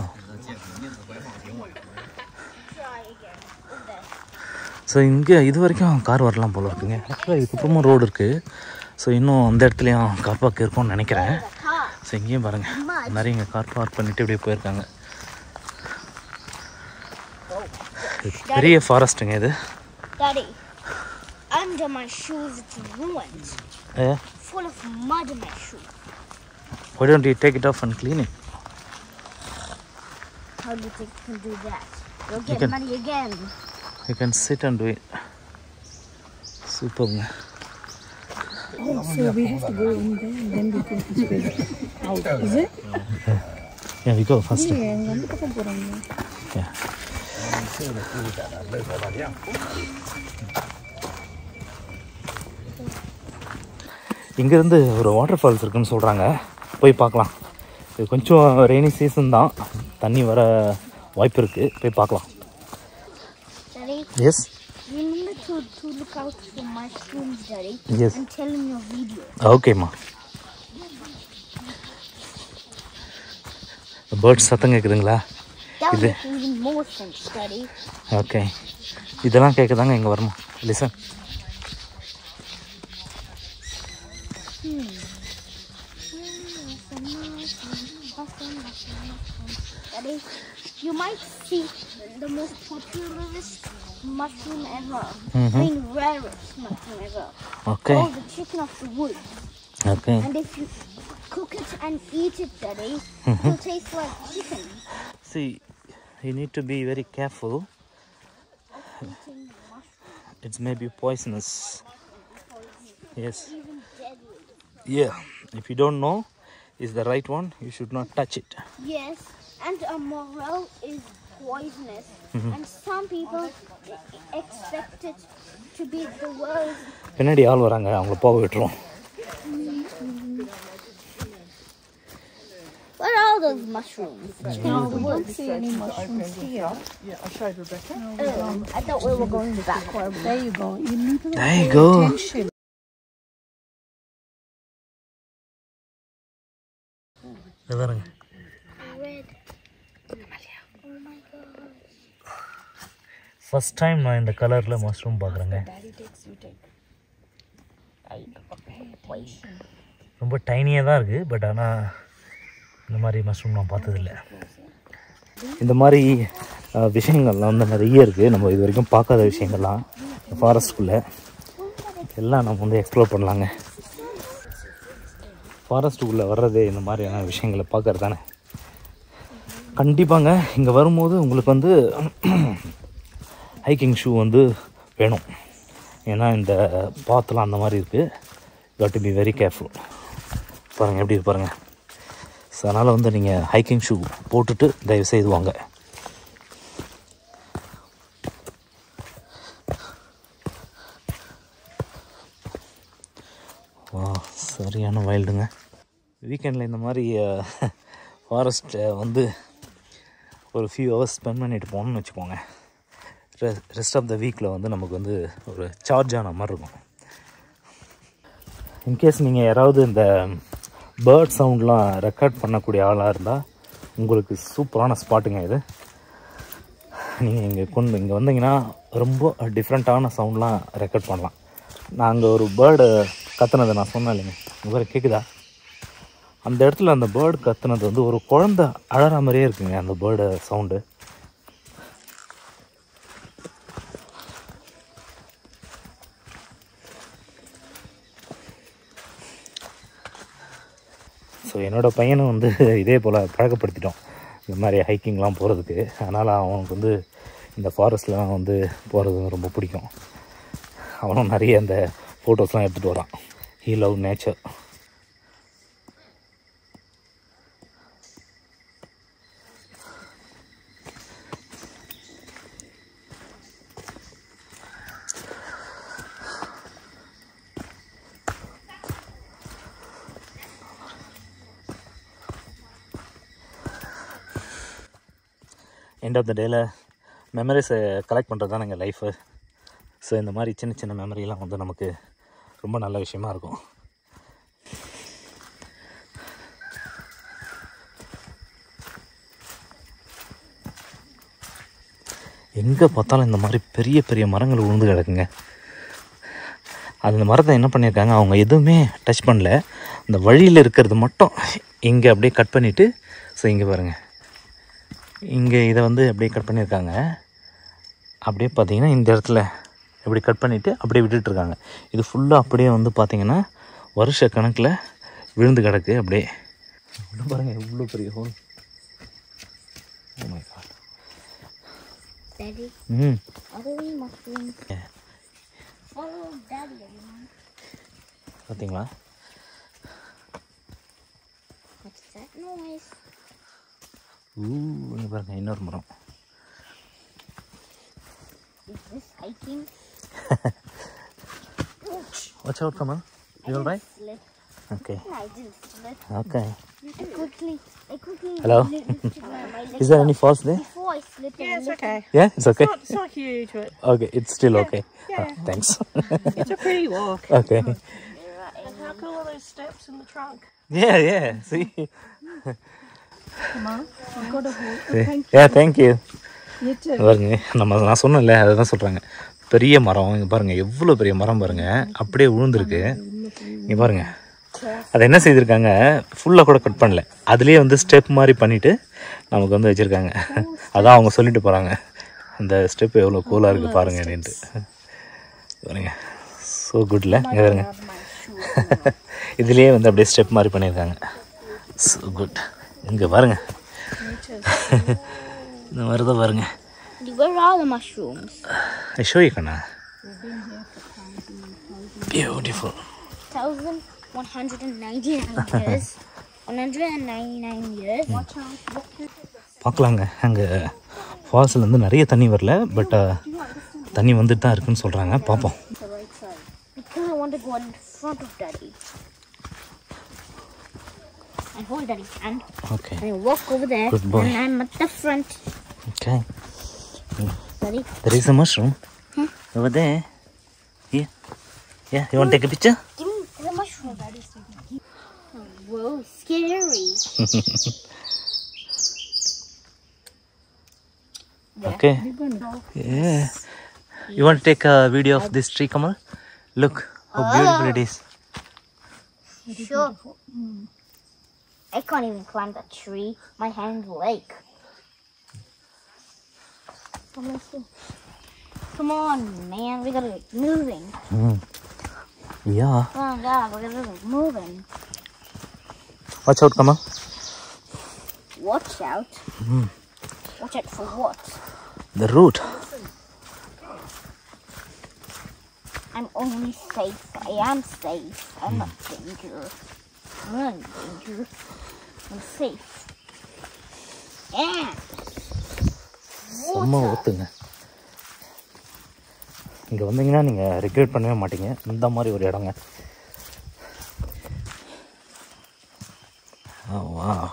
[SPEAKER 2] Try again. Over there.
[SPEAKER 1] So இங்கே இது வரைக்கும் car வரலாம் போல இருக்குங்க ஆக்சுவலாக இதுக்கப்புறமும் road இருக்குது so இன்னும் அந்த இடத்துலையும் கார் பார்க் இருக்கும்னு நினைக்கிறேன்
[SPEAKER 2] The car.
[SPEAKER 1] ஸோ இங்கேயும் பாருங்கள் நிறைய இங்கே கார் பார்க் பண்ணிட்டு இப்படியே போயிருக்காங்க இது பெரிய ஃபாரஸ்ட்டுங்க இது
[SPEAKER 2] Daddy, under my shoes it's ruined.
[SPEAKER 1] A
[SPEAKER 2] Full of mud in my shoe.
[SPEAKER 1] why don't you take it off and clean it
[SPEAKER 2] How do you think you can do that? You'll get
[SPEAKER 1] can-
[SPEAKER 2] money again.
[SPEAKER 1] you can sit and do it சூப்பருங்க
[SPEAKER 3] Oh, so we have to go in there and then we go this way out. Is it?
[SPEAKER 1] Yeah, we go first.
[SPEAKER 3] Yeah, எங்க அந்த பக்கம் போறாங்க.
[SPEAKER 1] Yeah. இங்கேருந்து ஒரு water falls இருக்குன்னு சொல்கிறாங்க போய் பார்க்கலாம் இது கொஞ்சம் ரெய்னி சீசன் தான் தண்ணி வர வாய்ப்பு இருக்குது போய் பார்க்கலாம்
[SPEAKER 2] Daddy,
[SPEAKER 1] yes
[SPEAKER 2] remember to, to look out for mushrooms, Daddy.
[SPEAKER 1] Yes.
[SPEAKER 2] And tell him your video.
[SPEAKER 1] ஓகேம்மா பேர்ட்ஸ் சத்தம் கேட்குதுங்களா
[SPEAKER 2] That would
[SPEAKER 1] Is
[SPEAKER 2] make even more sense, Daddy.
[SPEAKER 1] Okay இதெல்லாம் கேட்குதாங்க இங்கே வரணும் listen
[SPEAKER 2] Daddy, you might see the most popularest mushroom ever. I mean, rarest mushroom ever.
[SPEAKER 1] Okay
[SPEAKER 2] Called the chicken of the wood.
[SPEAKER 1] Okay
[SPEAKER 2] And if you cook it and eat it, Daddy, it'll taste like chicken.
[SPEAKER 1] See, you need to be very careful.
[SPEAKER 2] Eating mushroom,
[SPEAKER 1] It's maybe poisonous. Yes.
[SPEAKER 2] even deadly.
[SPEAKER 1] Yeah. If you don't know is the right one you should not touch it
[SPEAKER 2] Yes, and a morel is poisonous, and some people e- expect it to be the world's.
[SPEAKER 1] பின்னாடி ஆள் வராங்க அவங்கள போக விட்டுருவோம்
[SPEAKER 2] What are those mushrooms?
[SPEAKER 3] No, we don't see any mushrooms here.
[SPEAKER 2] Oh, I thought we were going back where we.
[SPEAKER 3] There you go. You need to
[SPEAKER 1] There you go.
[SPEAKER 3] attention.
[SPEAKER 1] இது பாருங்க
[SPEAKER 2] Red. Oh my god.
[SPEAKER 1] First time நான் இந்த கலரில் mushroom பார்க்குறேங்க ரொம்ப டைனியாக தான் இருக்குது but ஆனால் இந்த மாதிரி மஷ்ரூம் நான் பார்த்ததில்ல இந்த மாதிரி அஹ், விஷயங்கள்லாம் வந்து நிறைய இருக்குது நம்ம இது வரைக்கும் பார்க்காத விஷயங்கள்லாம் ஃபாரஸ்ட்குள்ளே எல்லாம் நம்ம வந்து எக்ஸ்ப்ளோர் பண்ணலாங்க ஃபாரஸ்ட்டுக்குள்ளே வர்றதே இந்த மாதிரியான விஷயங்களை பார்க்கறது தானே கண்டிப்பாங்க இங்கே வரும்போது உங்களுக்கு வந்து ஹைக்கிங் ஷூ வந்து வேணும் ஏன்னா இந்த பாத்துலாம் அந்த மாதிரி இருக்குது got to be very careful பாருங்கள் எப்படி இருக்கு பாருங்கள் ஸோ அதனால் வந்து நீங்கள் ஹைக்கிங் ஷூ போட்டுட்டு தயவு செய்து வாங்க வா சரியான வைல்டுங்க வீக்கெண்டில் இந்த மாதிரி ஃபாரஸ்ட்டை வந்து ஒரு ஃபியூ ஹவர்ஸ் ஸ்பெண்ட் பண்ணிட்டு போகணும்னு வச்சுக்கோங்க ரெஸ்ட் ஆஃப் த வீக்கில் வந்து நமக்கு வந்து ஒரு சார்ஜ் ஆன மாதிரி இருக்கும் இன்கேஸ் நீங்கள் யாராவது இந்த பேர்ட் சவுண்ட்லாம் ரெக்கார்ட் பண்ணக்கூடிய ஆளாக இருந்தால் உங்களுக்கு சூப்பரான ஸ்பாட்டுங்க இது நீங்கள் இங்கே கொண்டு இங்கே வந்தீங்கன்னா ரொம்ப டிஃப்ரெண்ட்டான சவுண்ட்லாம் ரெக்கார்ட் பண்ணலாம் நான் அங்கே ஒரு பேர்டு கத்துனதை நான் சொன்னேன் இல்லைங்க உங்களுக்கு கேட்குதா அந்த இடத்துல அந்த பேர்டு கத்துனது வந்து ஒரு குழந்தை அழற மாதிரியே இருக்குங்க அந்த பேர்டு சவுண்டு ஸோ என்னோடய பையனும் வந்து இதே போல் பழக்கப்படுத்திட்டோம் இந்த மாதிரி ஹைக்கிங்லாம் போகிறதுக்கு அதனால் அவனுக்கு வந்து இந்த ஃபாரஸ்ட்லாம் வந்து போகிறது ரொம்ப பிடிக்கும் அவனும் நிறைய அந்த ஃபோட்டோஸ்லாம் எடுத்துகிட்டு வரான் he love nature end of the டேயில் மெமரிஸை கலெக்ட் பண்ணுறது தான் எங்கள் லைஃபு ஸோ இந்த மாதிரி சின்ன சின்ன மெமரிலாம் வந்து நமக்கு ரொம்ப நல்ல விஷயமா இருக்கும் எங்கே பார்த்தாலும் இந்த மாதிரி பெரிய பெரிய மரங்கள் விழுந்து கிடக்குங்க அந்த மரத்தை என்ன பண்ணியிருக்காங்க அவங்க எதுவுமே டச் பண்ணல அந்த வழியில் இருக்கிறது மட்டும் இங்கே அப்படியே கட் பண்ணிவிட்டு ஸோ இங்கே பாருங்கள் இங்கே இதை வந்து அப்படியே கட் பண்ணியிருக்காங்க அப்படியே பார்த்தீங்கன்னா இந்த இடத்துல இப்படி கட் பண்ணிவிட்டு அப்படியே விட்டுட்ருக்காங்க இது ஃபுல்லாக அப்படியே வந்து பார்த்தீங்கன்னா வருஷ கணக்கில் விழுந்து கிடக்கு அப்படியே உள்ள பாருங்கள் இவ்வளோ பெரிய hole Oh my God.
[SPEAKER 2] Daddy,
[SPEAKER 1] ம்
[SPEAKER 2] are those mushrooms? Follow Daddy, everyone.
[SPEAKER 1] பார்த்தீங்களா
[SPEAKER 2] What's that noise?
[SPEAKER 1] ஊ இங்கே பாருங்கள் இன்னொரு மரம்
[SPEAKER 2] Is this hiking?
[SPEAKER 1] Watch out Kamal you all right
[SPEAKER 2] Slip.
[SPEAKER 1] Okay
[SPEAKER 2] I didn't slip.
[SPEAKER 1] Okay
[SPEAKER 2] I quickly, I quickly
[SPEAKER 1] Hello?
[SPEAKER 2] lifted my, my leg
[SPEAKER 1] Is there
[SPEAKER 2] up
[SPEAKER 1] any falls there?
[SPEAKER 2] before I slipped.
[SPEAKER 3] Yeah,
[SPEAKER 2] and
[SPEAKER 3] it's
[SPEAKER 2] lifted-
[SPEAKER 3] okay.
[SPEAKER 1] Yeah, it's okay.
[SPEAKER 3] It's not huge, but
[SPEAKER 1] Okay, it's still okay.
[SPEAKER 3] yeah.
[SPEAKER 1] Ah, thanks.
[SPEAKER 3] it's a pretty walk.
[SPEAKER 1] okay.
[SPEAKER 3] And how cool are those steps in the trunk?
[SPEAKER 1] Yeah, yeah. See.
[SPEAKER 3] Come on, I've got a hold.
[SPEAKER 1] See? Yeah, thank you.
[SPEAKER 3] You too.
[SPEAKER 1] பாருங்க நம்ம நான் சொன்னேன்ல அதை தான் சொல்கிறாங்க பெரிய மரம் இங்கே பாருங்கள் எவ்வளோ பெரிய மரம் பாருங்கள் அப்படியே விழுந்திருக்கு இங்கே பாருங்கள் அது என்ன செய்திருக்காங்க ஃபுல்லாக கூட கட் பண்ணல அதுலேயே வந்து ஸ்டெப் மாதிரி பண்ணிவிட்டு நமக்கு வந்து வச்சுருக்காங்க அதான் அவங்க சொல்லிட்டு போகிறாங்க அந்த ஸ்டெப் எவ்வளோ கூலாக இருக்குது பாருங்க அப்படின்ட்டு பாருங்க ஸோ குட்ல இங்கே பாருங்க இதுலேயே வந்து அப்படியே ஸ்டெப் மாதிரி பண்ணியிருக்காங்க ஸோ குட் இங்கே பாருங்க இந்த மாதிரி தான் பாருங்க
[SPEAKER 2] Where are the mushrooms?
[SPEAKER 1] I show you, Kana. Beautiful.
[SPEAKER 2] Thousand. 199 years. 199 years. Watch out.
[SPEAKER 1] பார்க்கலாங்க அங்கே ஃபால்ஸ்லேருந்து நிறைய தண்ணி வரல பட் தண்ணி வந்துட்டு தான் இருக்குன்னு சொல்கிறாங்க பார்ப்போம்
[SPEAKER 2] The right side. Because I want to go in front of Daddy. I hold Daddy's hand
[SPEAKER 1] okay
[SPEAKER 2] and I walk over there.
[SPEAKER 1] Good boy.
[SPEAKER 2] And I'm at the front.
[SPEAKER 1] Okay
[SPEAKER 2] Daddy.
[SPEAKER 1] There is a mushroom over there. Here. Yeah, you want to take a picture?
[SPEAKER 2] Give me the mushroom, Daddy. Oh, whoa, scary.
[SPEAKER 1] Okay. Yeah. You want to take a video of this tree, Kamal? Look how beautiful it is.
[SPEAKER 2] Sure. I can't even climb that tree. My hands will ache. Come on, see. Come on, man. We gotta get moving.
[SPEAKER 1] Mm. Yeah.
[SPEAKER 2] Come on, God. We gotta get moving.
[SPEAKER 1] Watch out, Kamal.
[SPEAKER 2] Watch out.
[SPEAKER 1] Mm.
[SPEAKER 2] Watch out for what?
[SPEAKER 1] The root.
[SPEAKER 2] I'm only safe. I am safe. I'm not danger. I'm not in danger. I'm safe. Yeah.
[SPEAKER 1] செம்ம ஒத்துங்க இங்கே வந்தீங்கன்னா நீங்கள் regret பண்ணவே மாட்டீங்க இந்த மாதிரி ஒரு இடங்க Oh, wow.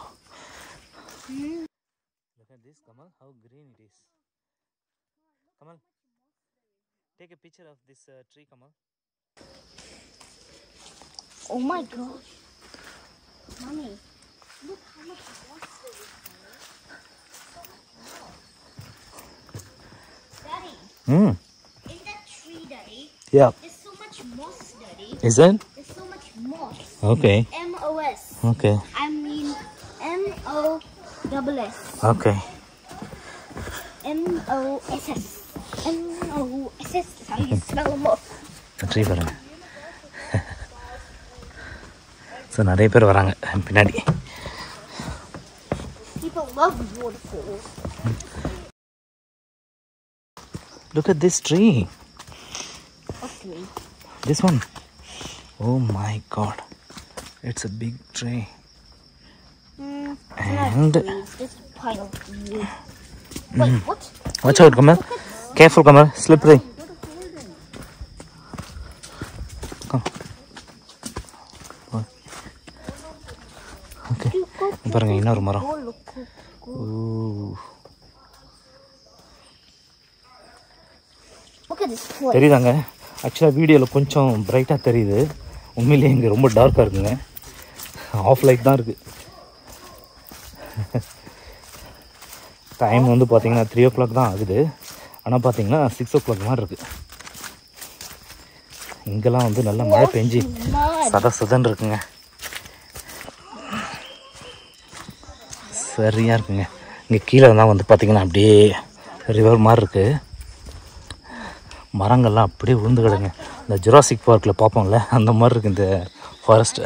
[SPEAKER 1] Look at this, Kamal, how green it is. Kamal, take a picture of this uh, tree, Kamal.
[SPEAKER 2] Oh my gosh. Mommy, look how much water there is Daddy,
[SPEAKER 1] Mm.
[SPEAKER 2] in that tree, Daddy,
[SPEAKER 1] Yeah.
[SPEAKER 2] there's so much moss, Daddy.
[SPEAKER 1] Is it?
[SPEAKER 2] There's so much moss.
[SPEAKER 1] Okay.
[SPEAKER 2] M O S.
[SPEAKER 1] Okay.
[SPEAKER 2] I mean M O double S.
[SPEAKER 1] Okay.
[SPEAKER 2] M O S S. M O S S. That's how you spell moss.
[SPEAKER 1] Tree பாருங்க so நிறைய பேர் வராங்க பின்னாடி
[SPEAKER 2] People love waterfalls.
[SPEAKER 1] Look at this tree
[SPEAKER 2] Okay.
[SPEAKER 1] this one oh my god it's a big tree
[SPEAKER 2] Mm,
[SPEAKER 1] and
[SPEAKER 2] it's just a pile of wood. Wait, what?
[SPEAKER 1] watch out Kamal careful Kamal slippery come okay பாருங்க இன்னொரு மரம்
[SPEAKER 2] Oh, look.
[SPEAKER 1] Ooh.
[SPEAKER 2] Look at this place.
[SPEAKER 1] தெரியுதாங்க ஆக்சுவலாக வீடியோவில் கொஞ்சம் பிரைட்டாக தெரியுது உண்மையிலேயே இங்கே ரொம்ப டார்க்காக இருக்குங்க ஆஃப் லைட் தான் இருக்குது டைம் வந்து பார்த்தீங்கன்னா த்ரீ ஓ கிளாக் தான் ஆகுது ஆனால் பார்த்தீங்கன்னா சிக்ஸ் ஓ கிளாக் மாதிரி இருக்குது இங்கெல்லாம் வந்து நல்லா மழை பெஞ்சு
[SPEAKER 2] Mud.
[SPEAKER 1] சத சதன்னு இருக்குங்க சரியாக இருக்குங்க இங்கே கீழே தான் வந்து பார்த்தீங்கன்னா அப்படியே ரிவர் மாதிரி இருக்குது மரங்கள்லாம் அப்படியே விழுந்து கிடங்க இந்த ஜுராசிக் பார்க்கில் பார்ப்போம்ல அந்த மாதிரி இருக்குது இந்த ஃபாரஸ்ட்டு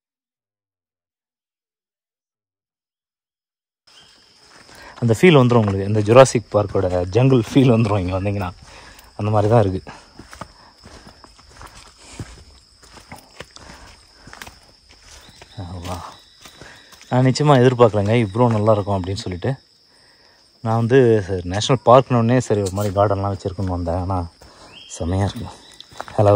[SPEAKER 1] அந்த ஃபீல் வந்துடும் உங்களுக்கு இந்த ஜுராசிக் பார்க்கோட ஜங்கிள் ஃபீல் வந்துடும் இங்கே வந்தீங்கன்னா அந்த மாதிரி தான் இருக்குது வா நான் நிச்சயமாக எதிர்பார்க்கலங்க இவ்வளோ நல்லா இருக்கும் அப்படின்னு சொல்லிட்டு நான் வந்து நேஷ்னல் பார்க்னோடனே சரி ஒரு மாதிரி கார்டன்லாம் வச்சுருக்குன்னு வந்தேன் ஆனால் செம்மையாக இருக்கு ஹலோ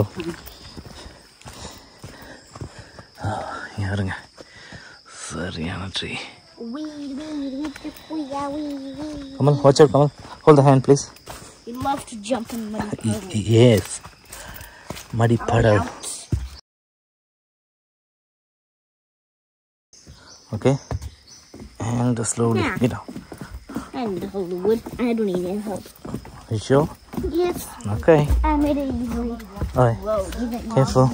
[SPEAKER 1] யாருங்க சரியான tree
[SPEAKER 2] Wee, wee, wee, wee, yeah, wee, wee.
[SPEAKER 1] Kamal watch out Kamal hole the hand please
[SPEAKER 2] We love to jump in muddy puddles.
[SPEAKER 1] Yes muddy puddle
[SPEAKER 2] Out.
[SPEAKER 1] Okay and slowly
[SPEAKER 2] Yeah.
[SPEAKER 1] get down
[SPEAKER 2] And hold the wood. I don't need any help.
[SPEAKER 1] you sure
[SPEAKER 2] Yes,
[SPEAKER 1] okay
[SPEAKER 2] I made it easily.
[SPEAKER 1] Alright.
[SPEAKER 2] Whoa, even
[SPEAKER 1] careful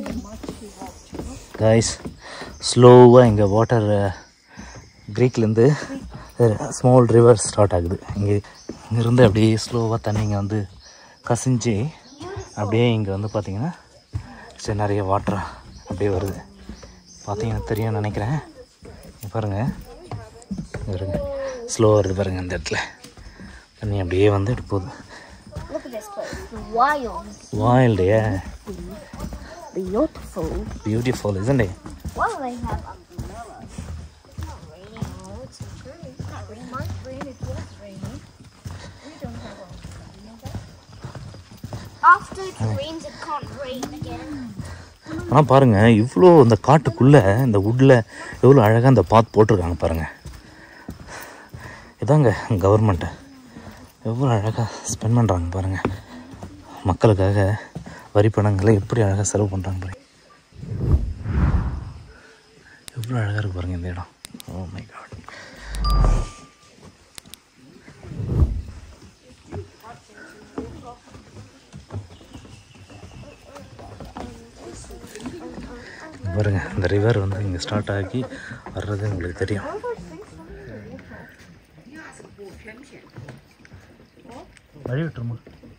[SPEAKER 1] guys ஸ்லோவாக இங்கே water க்ரீக்லேருந்து small river start ஆகுது இங்கே இங்கேருந்து அப்படியே ஸ்லோவாக தண்ணிங்க வந்து கசிஞ்சு அப்படியே இங்கே வந்து பார்த்தீங்கன்னா சரி நிறைய வாட்டர் அப்படியே வருது பார்த்தீங்கன்னா தெரியும் நினைக்கிறேன் இங்க பாருங்க இங்க பாருங்க ஸ்லோவாக வருது பாருங்க இந்த இடத்துல தண்ணி அப்படியே வந்துட்டு போகுது
[SPEAKER 2] Look at this place. It's wild.
[SPEAKER 1] வாயில்டையே
[SPEAKER 2] beautiful.
[SPEAKER 1] Beautiful isn't it
[SPEAKER 2] Why do they have umbrellas? It's not raining. Oh, it's okay. It's not raining. It might rain. It was raining. We don't have umbrellas. You know that? After it rains, it can't rain again.
[SPEAKER 1] ஆனால் பாருங்க இவ்வளோ இந்த காட்டுக்குள்ளே இந்த வுட்டில் எவ்வளோ அழகாக இந்த பாத் போட்டிருக்காங்க பாருங்க இதாங்க கவர்மெண்ட்டு எவ்வளோ அழகாக ஸ்பெண்ட் பண்ணுறாங்க பாருங்க மக்களுக்காக வரி பணங்களை எப்படி அழகாக செலவு பண்ணுறாங்க பாருங்க எவ்வளோ அழகாக இருக்கு பாருங்க இந்த இடம் ஓ மை காட் பாருங்க இந்த ரிவர் வந்து இங்கே ஸ்டார்ட் ஆகி வர்றது உங்களுக்கு தெரியும் வழி விட்டுருமா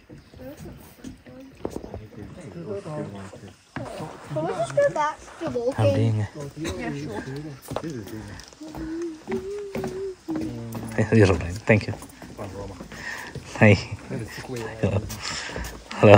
[SPEAKER 2] Can we just go back to walking?
[SPEAKER 1] அப்படிங்க thank you hi hello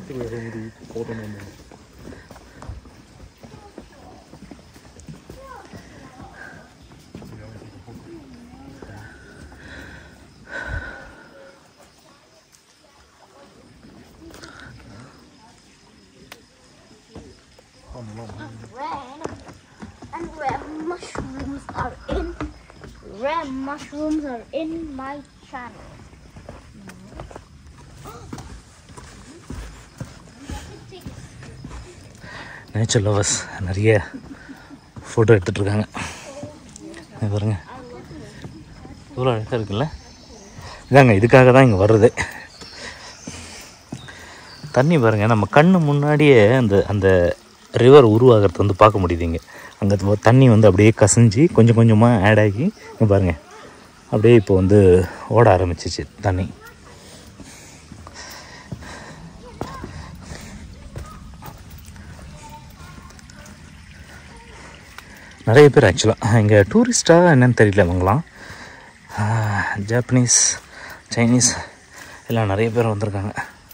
[SPEAKER 2] Red and red mushrooms are in. Red mushrooms are in my channel.
[SPEAKER 1] Nature lovers நிறைய ஃபோட்டோ எடுத்துட்ருக்காங்க பாருங்க இவ்வளோ அழகாக இருக்குல்ல இதாங்க இதுக்காக தான் இங்கே வர்றது தண்ணி பாருங்கள் நம்ம கண்ணு முன்னாடியே அந்த அந்த ரிவர் உருவாகிறது வந்து பார்க்க முடியுதுங்க அங்கே தண்ணி வந்து அப்படியே கசிஞ்சு கொஞ்சம் கொஞ்சமாக ஆட் ஆகி இங்க பாருங்கள் அப்படியே இப்போ வந்து ஓட ஆரம்பிச்சிச்சு தண்ணி நிறைய பேர் ஆக்சுவலாக இங்கே டூரிஸ்ட்டாக என்னன்னு தெரியல இவங்களாம் ஜாப்பனீஸ் சைனீஸ் எல்லாம் நிறைய பேர் வந்திருக்காங்க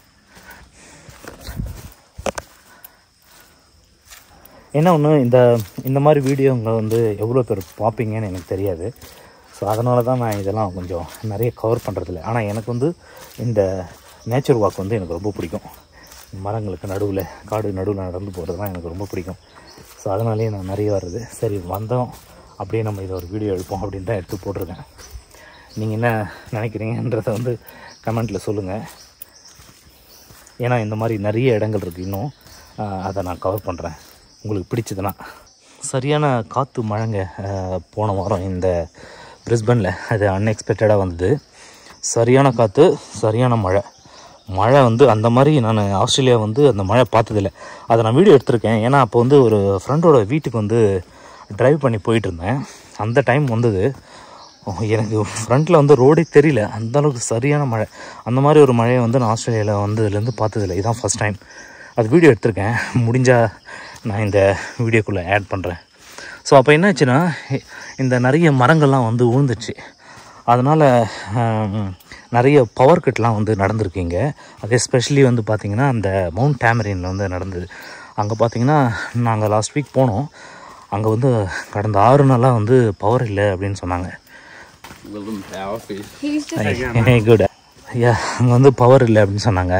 [SPEAKER 1] என்ன ஒன்று இந்த இந்த மாதிரி வீடியோங்க வந்து எவ்வளோ பேர் பார்ப்பீங்கன்னு எனக்கு தெரியாது ஸோ அதனால தான் நான் இதெல்லாம் கொஞ்சம் நிறைய கவர் பண்ணுறதில்ல ஆனால் எனக்கு வந்து இந்த நேச்சர் வாக் வந்து எனக்கு ரொம்ப பிடிக்கும் மரங்களுக்கு நடுவில் காடு நடுவில் நடந்து போகிறது தான் எனக்கு ரொம்ப பிடிக்கும் ஸோ அதனாலேயே நான் நிறைய வர்றது சரி வந்தோம் அப்படியே நம்ம இதை ஒரு வீடியோ எடுப்போம் அப்படின்னு தான் எடுத்து போட்டிருக்கேன் நீங்கள் என்ன நினைக்கிறீங்கன்றதை வந்து கமெண்ட்டில் சொல்லுங்கள் ஏன்னா இந்த மாதிரி நிறைய இடங்கள் இருக்குது இன்னும் ஆஹ் அதை நான் கவர் பண்ணுறேன் உங்களுக்கு பிடிச்சதுன்னா சரியான காற்று மழைங்க ஆஹ் போன வாரம் இந்த பிரிஸ்பனில் அது அன்எக்ஸ்பெக்டடாக வந்தது சரியான காற்று சரியான மழை மழை வந்து அந்த மாதிரி நான் ஆஸ்திரேலியா வந்து அந்த மழை பார்த்ததில்ல அதை நான் வீடியோ எடுத்திருக்கேன் ஏன்னா அப்போ வந்து ஒரு ஃப்ரெண்டோட வீட்டுக்கு வந்து ட்ரைவ் பண்ணி போயிட்டு இருந்தேன் அந்த டைம் வந்தது எனக்கு ஃப்ரண்ட்டில் வந்து ரோடே தெரியல அந்த அளவுக்கு சரியான மழை அந்த மாதிரி ஒரு மழையை வந்து நான் ஆஸ்திரேலியாவில் வந்ததுலேருந்து பார்த்ததில்ல இதுதான் ஃபஸ்ட் டைம் அது வீடியோ எடுத்திருக்கேன் முடிஞ்சால் நான் இந்த வீடியோக்குள்ளே ஆட் பண்ணுறேன் ஸோ அப்போ என்னாச்சுன்னா இந்த நிறைய மரங்கள்லாம் வந்து விழுந்துச்சு அதனால் நிறைய பவர் கட்லாம் வந்து நடந்திருக்கீங்க அது எஸ்பெஷலி வந்து பார்த்திங்கன்னா அந்த மவுண்ட் டேமரினில் வந்து நடந்தது அங்கே பார்த்தீங்கன்னா நாங்கள் லாஸ்ட் வீக் போனோம் அங்கே வந்து கடந்த ஆறு நாளாக வந்து பவர் இல்லை அப்படின்னு சொன்னாங்க
[SPEAKER 4] Willem Power Fish.
[SPEAKER 1] குட் ஐயா அங்கே வந்து பவர் இல்லை அப்படின்னு சொன்னாங்க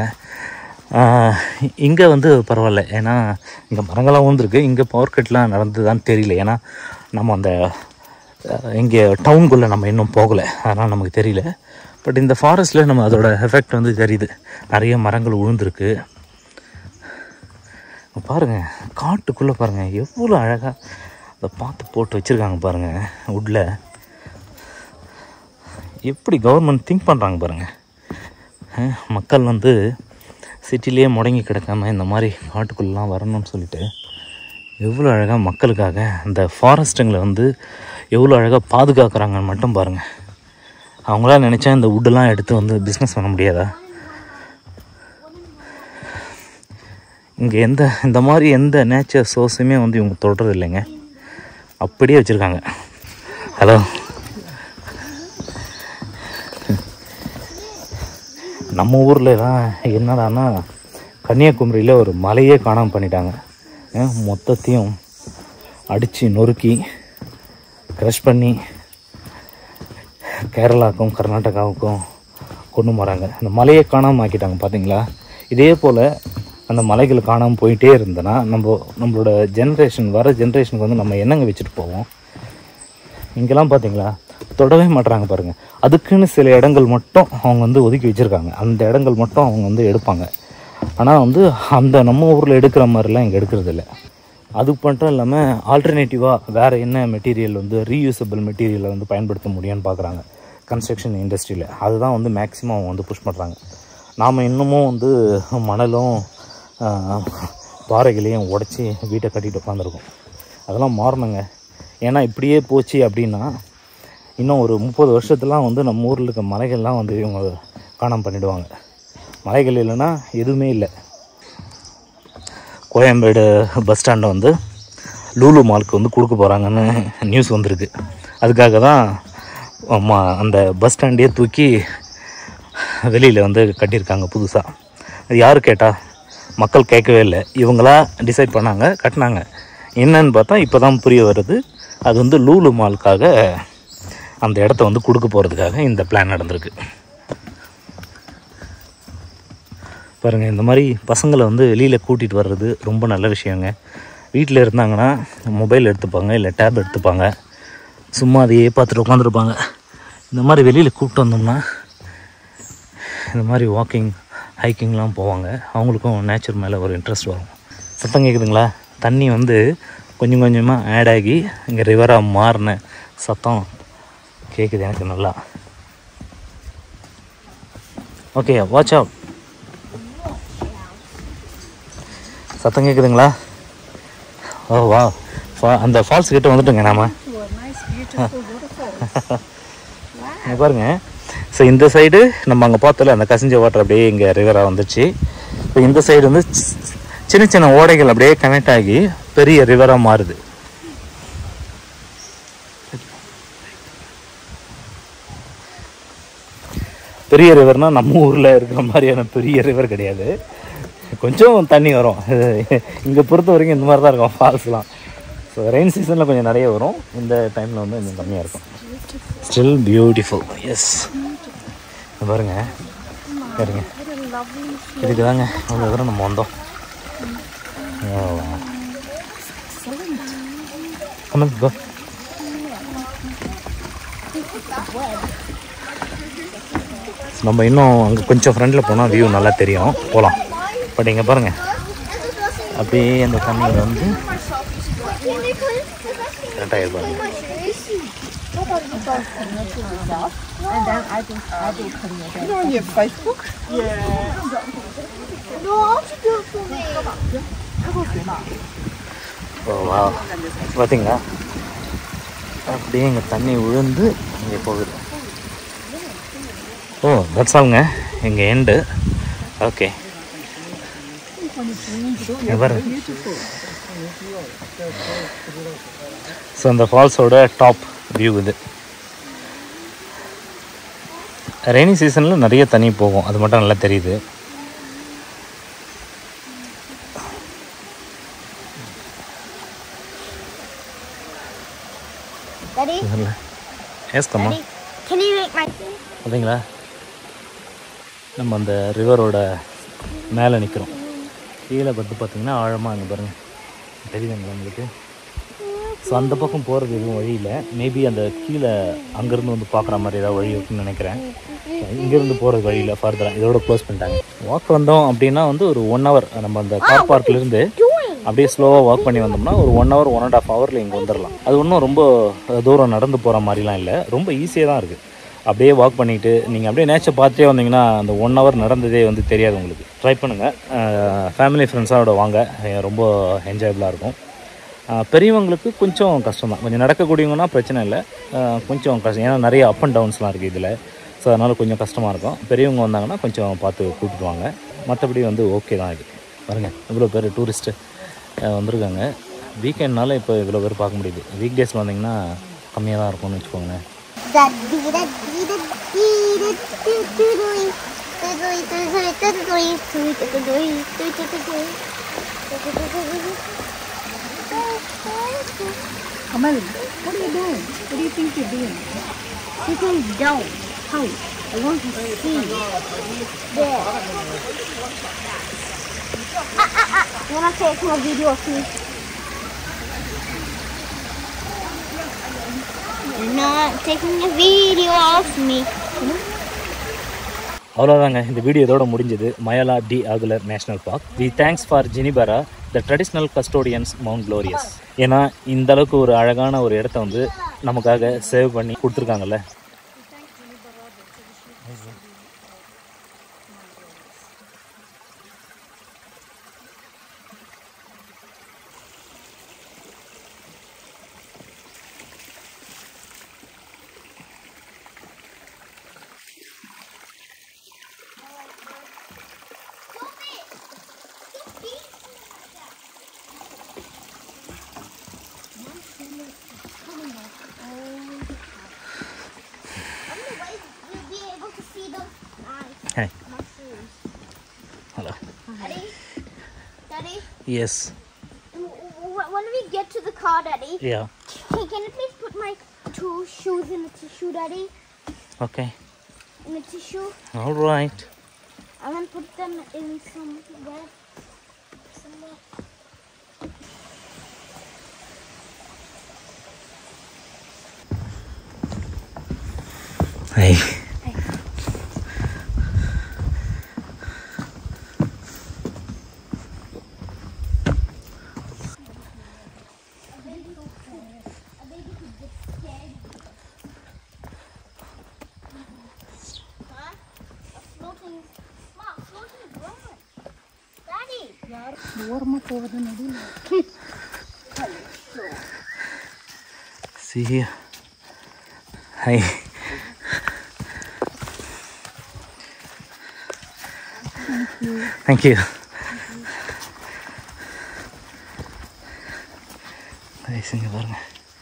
[SPEAKER 1] இங்கே வந்து பரவாயில்ல ஏன்னா இங்கே மரங்கள்லாம் வந்துருக்கு இங்கே பவர் கட்லாம் நடந்ததுதான் தெரியல ஏன்னா நம்ம அந்த இங்கே டவுனுக்குள்ளே நம்ம இன்னும் போகலை அதனால் நமக்கு தெரியல பட் இந்த ஃபாரஸ்ட்டில் நம்ம அதோட எஃபெக்ட் வந்து தெரியுது நிறைய மரங்கள் விழுந்திருக்கு பாருங்கள் காட்டுக்குள்ளே பாருங்கள் எவ்வளோ அழகாக அதை பார்த்து போட்டு வச்சுருக்காங்க பாருங்கள் வுட்டில் எப்படி கவர்மெண்ட் திங்க் பண்ணுறாங்க பாருங்கள் மக்கள் வந்து சிட்டிலேயே முடங்கி கிடக்காம இந்த மாதிரி காட்டுக்குள்ளெலாம் வரணும்னு சொல்லிட்டு எவ்வளோ அழகாக மக்களுக்காக அந்த ஃபாரஸ்ட்டுங்களை வந்து எவ்வளோ அழகாக பாதுகாக்கிறாங்கன்னு மட்டும் பாருங்கள் அவங்களாம் நினச்சா இந்த வுட்டெல்லாம் எடுத்து வந்து பிஸ்னஸ் பண்ண முடியாதா இங்கே எந்த இந்த மாதிரி எந்த நேச்சர் சோர்ஸுமே வந்து இவங்க தொடுறது இல்லைங்க அப்படியே வச்சுருக்காங்க ஹலோ நம்ம ஊரில் தான் என்னடான்னா கன்னியாகுமரியில் ஒரு மலையே காணாமல் பண்ணிட்டாங்க அஹ், மொத்தத்தையும் அடித்து நொறுக்கி க்ரஷ் பண்ணி கேரளாவுக்கும் கர்நாடகாவுக்கும் கொண்டு போகிறாங்க அந்த மலையை காணாமல் ஆக்கிட்டாங்க பார்த்தீங்களா இதே போல் அந்த மலைகள் காணாமல் போயிட்டே இருந்தனா நம்ம நம்மளோட ஜென்ரேஷன் வர ஜென்ரேஷனுக்கு வந்து நம்ம என்னங்க வச்சுட்டு போவோம் இங்கெல்லாம் பார்த்தீங்களா தொடவே மாட்றாங்க பாருங்கள் அதுக்குன்னு சில இடங்கள் மட்டும் அவங்க வந்து ஒதுக்கி வச்சுருக்காங்க அந்த இடங்கள் மட்டும் அவங்க வந்து எடுப்பாங்க ஆனால் வந்து அந்த நம்ம ஊரில் எடுக்கிற மாதிரிலாம் இங்கே எடுக்கிறது இல்ல அது மட்டும் இல்லாமல் ஆல்டர்னேட்டிவாக வேறு என்ன மெட்டீரியல் வந்து ரீயூசபிள் மெட்டீரியலை வந்து பயன்படுத்த முடியும்னு பார்க்குறாங்க கன்ஸ்ட்ரக்ஷன் இண்டஸ்ட்ரியில் அதுதான் வந்து மேக்ஸிமம் அவங்க வந்து புஷ் பண்ணுறாங்க நாம் இன்னமும் வந்து மணலும் ஆஹ், பாறைகளையும் உடச்சி வீட்டை கட்டிட்டு உட்காந்துருக்கோம் அதெல்லாம் மாறணுங்க ஏன்னா இப்படியே போச்சு அப்படின்னா இன்னும் ஒரு முப்பது வருஷத்துலாம் வந்து நம்ம ஊரில் இருக்க மலைகள்லாம் வந்து இவங்க காணாம பண்ணிடுவாங்க மலைகள் இல்லைன்னா எதுவுமே இல்லை கோயம்பேடு பஸ் ஸ்டாண்டை வந்து லூலு மாலுக்கு வந்து கொடுக்க போகிறாங்கன்னு நியூஸ் வந்திருக்கு அதுக்காக தான் ஆமா, அந்த பஸ் ஸ்டாண்டையே தூக்கி வெளியில் வந்து கட்டியிருக்காங்க புதுசாக அது யார் கேட்டா மக்கள் கேட்கவே இல்லை இவங்களா டிசைட் பண்ணாங்க கட்டினாங்க என்னன்னு பார்த்தா இப்போ தான் புரிய வருது அது வந்து லூலு மாலுக்காக அந்த இடத்த வந்து கொடுக்க போகிறதுக்காக இந்த பிளான் நடந்திருக்கு பாருங்கள் இந்த மாதிரி பசங்களை வந்து வெளியில் கூட்டிகிட்டு வர்றது ரொம்ப நல்ல விஷயங்க வீட்டில் இருந்தாங்கன்னா மொபைல் எடுத்துப்பாங்க இல்லை டேப் எடுத்துப்பாங்க சும்மா அதையே பார்த்துட்டு உட்காந்துருப்பாங்க இந்த மாதிரி வெளியில் கூப்பிட்டு வந்தோம்னா இந்த மாதிரி வாக்கிங் ஹைக்கிங்லாம் போவாங்க அவங்களுக்கும் நேச்சர் மேலே ஒரு இன்ட்ரெஸ்ட் வரும் சத்தம் கேட்குதுங்களா தண்ணி வந்து கொஞ்சம் கொஞ்சமாக ஆட் ஆகி இங்கே ரிவராக மாறின சத்தம் கேட்குது எனக்கு நல்லா ஓகே வாட்ச் அவுட் சத்தம் கேட்குதுங்களா ஓ வா ஃபா- அந்த ஃபால்ஸ் கிட்ட வந்துட்டோங்க நாம
[SPEAKER 3] To a nice, beautiful waterfall.
[SPEAKER 1] இங்க பாருங்க ஸோ இந்த சைடு நம்ம அங்கே பார்த்தோம்ல அந்த கசிஞ்ச வாட்டர் அப்படியே இங்கே ரிவராக வந்துச்சு இப்போ இந்த சைடு வந்து சி- சின்ன சின்ன ஓடைகள் அப்படியே கனெக்ட் ஆகி பெரிய ரிவராக மாறுது பெரிய ரிவர்னா நம்ம ஊரில் இருக்கிற மாதிரியான பெரிய ரிவர் கிடையாது கொஞ்சம் தண்ணி வரும் இங்கே பொறுத்த வரைக்கும் இந்த மாதிரி தான் இருக்கும் ஃபால்ஸ்லாம் ஸோ ரெயின் சீசனில் கொஞ்சம் நிறைய வரும் இந்த டைமில் வந்து கொஞ்சம் கம்மியாக இருக்கும் ஸ்டில் பியூட்டிஃபுல் எஸ் பாருங்க பாருங்க இதுக்கு தாங்க அவ்வளோ தூரம் நம்ம வந்தோம் கமன் கோ நம்ம இன்னும் அங்கே கொஞ்சம் ஃப்ரண்டில் போனால் வியூ நல்லா தெரியும் போகலாம் பட் இங்கே பாருங்கள் அப்படியே அந்த தண்ணி வந்து கரெக்டாக இருப்பாங்க
[SPEAKER 2] No, I want to do it for me.
[SPEAKER 1] ஓ வா பார்த்தீங்களா அப்படியே இங்கே தண்ணி விழுந்து இங்கே போகுது ஓ தட்ஸ் ஆல்ங்க இங்கே எண்டு ஓகே பாருங்க ஸோ அந்த ஃபால்ஸோட டாப் வியூ இது ரெய்னி சீசனில் நிறைய தண்ணி போகும் அது மட்டும் நல்லா தெரியுது
[SPEAKER 2] Daddy,
[SPEAKER 1] எஸ் கம்மா
[SPEAKER 2] Daddy, can you make my
[SPEAKER 1] பார்த்தீங்களா நம்ம அந்த ரிவரோட மேலே நிற்கிறோம் கீழே பார்த்து பார்த்தீங்கன்னா ஆழமாக அங்கே பாருங்கள் தெரியுதுங்களா உங்களுக்கு ஸோ அந்த பக்கம் போகிறது எதுவும் வழி இல்லை மேபி அந்த கீழே அங்கேருந்து வந்து பார்க்குற மாதிரி ஏதாவது வழி இருக்குன்னு நினைக்கிறேன் இங்கேருந்து போகிறது வழி இல்லை ஃபர்தராக இதோட க்ளோஸ் பண்ணிட்டாங்க வாக் வந்தோம் அப்படின்னா வந்து ஒரு ஒன் ஹவர் நம்ம அந்த கார் பார்க்லேருந்து அப்படியே ஸ்லோவாக வாக் பண்ணி வந்தோம்னா ஒரு one hour one and half ஹவரில் இங்கே வந்துடலாம் அது ஒன்றும் ரொம்ப தூரம் நடந்து போகிற மாதிரிலாம் இல்லை ரொம்ப ஈஸியாக தான் இருக்குது அப்படியே வாக் பண்ணிட்டு நீங்கள் அப்படியே நேச்சர் பார்த்துட்டே வந்தீங்கன்னா அந்த ஒன் ஹவர் நடந்ததே வந்து தெரியாது உங்களுக்கு ட்ரை பண்ணுங்கள் ஃபேமிலி ஃப்ரெண்ட்ஸோட வாங்க அஹ் ரொம்ப என்ஜாயபுளாக இருக்கும் அஹ் பெரியவங்களுக்கு கொஞ்சம் கஷ்டம் தான் கொஞ்சம் நடக்கக்கூடியவங்கன்னா பிரச்சனை இல்லை அஹ் கொஞ்சம் கஷ்டம் ஏன்னா நிறைய அப் அண்ட் டவுன்ஸ்லாம் இருக்குது இதில் ஸோ அதனால் கொஞ்சம் கஷ்டமாக இருக்கும் பெரியவங்க வந்தாங்கன்னா கொஞ்சம் பார்த்து கூப்பிட்டு வாங்க மற்றபடி வந்து ஓகே தான் இது பாருங்க இவ்வளோ பேர் டூரிஸ்ட்டு வந்திருக்காங்க வீக்கெண்ட்னால இப்போ இவ்வளோ பேர் பார்க்க முடியுது வீக் டேஸில் வந்தீங்கன்னா கம்மியாக தான் இருக்கும்னு வச்சுக்கோங்களேன்
[SPEAKER 3] Kamal, what are you doing? What do you think you're doing?
[SPEAKER 2] Sitting down.
[SPEAKER 3] How?
[SPEAKER 2] I want to see. There. Ah, ah, ah. You wanna take my video of me? You're not taking a video of me.
[SPEAKER 1] அவ்வளோதாங்க இந்த video இதோட முடிஞ்சது Maiala D ஆகுலர் national park the thanks for Jinibara the traditional custodians Mount Glorious ஏன்னா இந்த அளவுக்கு ஒரு அழகான ஒரு இடத்த வந்து நமக்காக சேவ் பண்ணி கொடுத்துருக்காங்கல்ல
[SPEAKER 2] Otherwise, you'll be able to see the eyes.
[SPEAKER 1] Hey.
[SPEAKER 2] Mushrooms.
[SPEAKER 1] Hello
[SPEAKER 2] Daddy? Daddy?
[SPEAKER 1] Yes
[SPEAKER 2] w- w- When we get to the car, Daddy,
[SPEAKER 1] yeah
[SPEAKER 2] hey, can you please put my two shoes in the tissue, Daddy?
[SPEAKER 1] Okay
[SPEAKER 2] In the tissue?
[SPEAKER 1] All right
[SPEAKER 2] And then put them in somewhere. Somewhere.
[SPEAKER 1] Hey.
[SPEAKER 2] Huh? A floating. Mom, floating ground. Daddy!
[SPEAKER 3] ஓரமாக போவது நடுவில்
[SPEAKER 1] See here. Hi. Thank you. Nice இங்க பாருங்க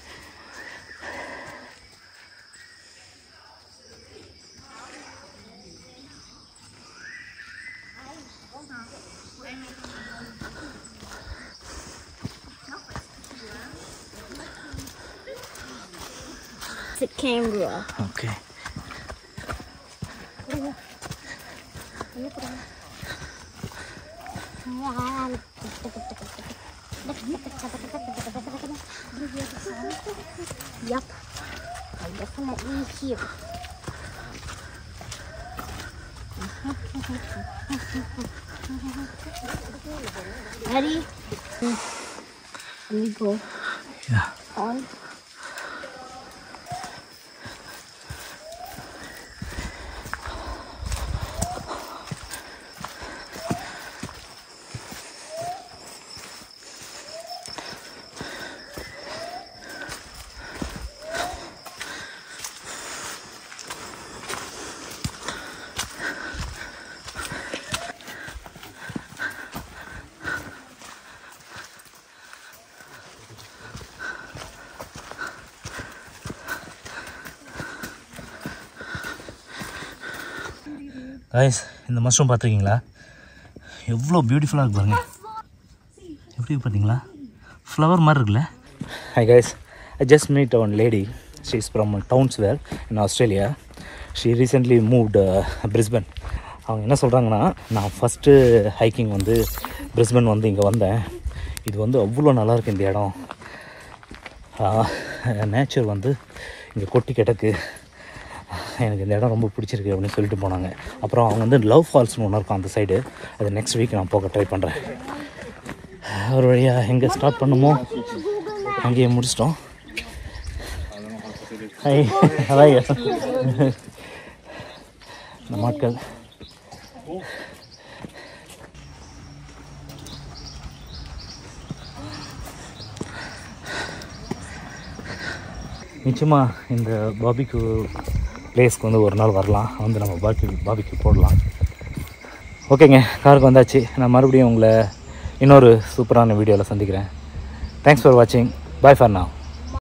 [SPEAKER 2] It's a kangaroo.
[SPEAKER 1] Okay
[SPEAKER 2] Yep. I definitely hear. Ready? And we go
[SPEAKER 1] Yeah.
[SPEAKER 2] on.
[SPEAKER 1] Guys இந்த mushroom பார்த்துருக்கீங்களா எவ்வளோ பியூட்டிஃபுல்லாக இருக்கு பாருங்க எப்படி இருக்கு பார்த்தீங்களா ஃப்ளவர் மாதிரி இருக்குல்ல hi guys I just meet one lady she is from Townsville in Australia she recently moved Brisbane அவங்க என்ன சொல்கிறாங்கன்னா நான் ஃபஸ்ட்டு ஹைக்கிங் வந்து பிரிஸ்பன் வந்து இங்கே வந்தேன் இது வந்து அவ்வளோ நல்லா இருக்கு இந்த இடம் நேச்சர் வந்து இங்கே கொட்டி கிடக்கு எனக்கு இந்த இடம் ரொம்ப பிடிச்சிருக்கு அப்படின்னு சொல்லிட்டு போனாங்க அப்புறம் அவங்க வந்து லவ் ஃபால்ஸ்னு ஒன்று இருக்கும் அந்த சைடு அது நெக்ஸ்ட் வீக் நான் போக ட்ரை பண்ணுறேன் ஒரு வழியாக எங்கே ஸ்டார்ட் பண்ணுமோ அங்கேயே முடிச்சிட்டோம் ஹை அதான் நம்ம ஆட்கள் நிச்சயமாக இந்த பாபிக்கு பிளேஸ்க்கு வந்து ஒரு நாள் வரலாம் வந்து நம்ம பாபி பாபிக்கு போடலாம் ஓகேங்க காருக்கு வந்தாச்சு நான் மறுபடியும் உங்களை இன்னொரு சூப்பரான வீடியோவில் சந்திக்கிறேன் தேங்க்ஸ் ஃபார் வாட்சிங் பாய் ஃபார் now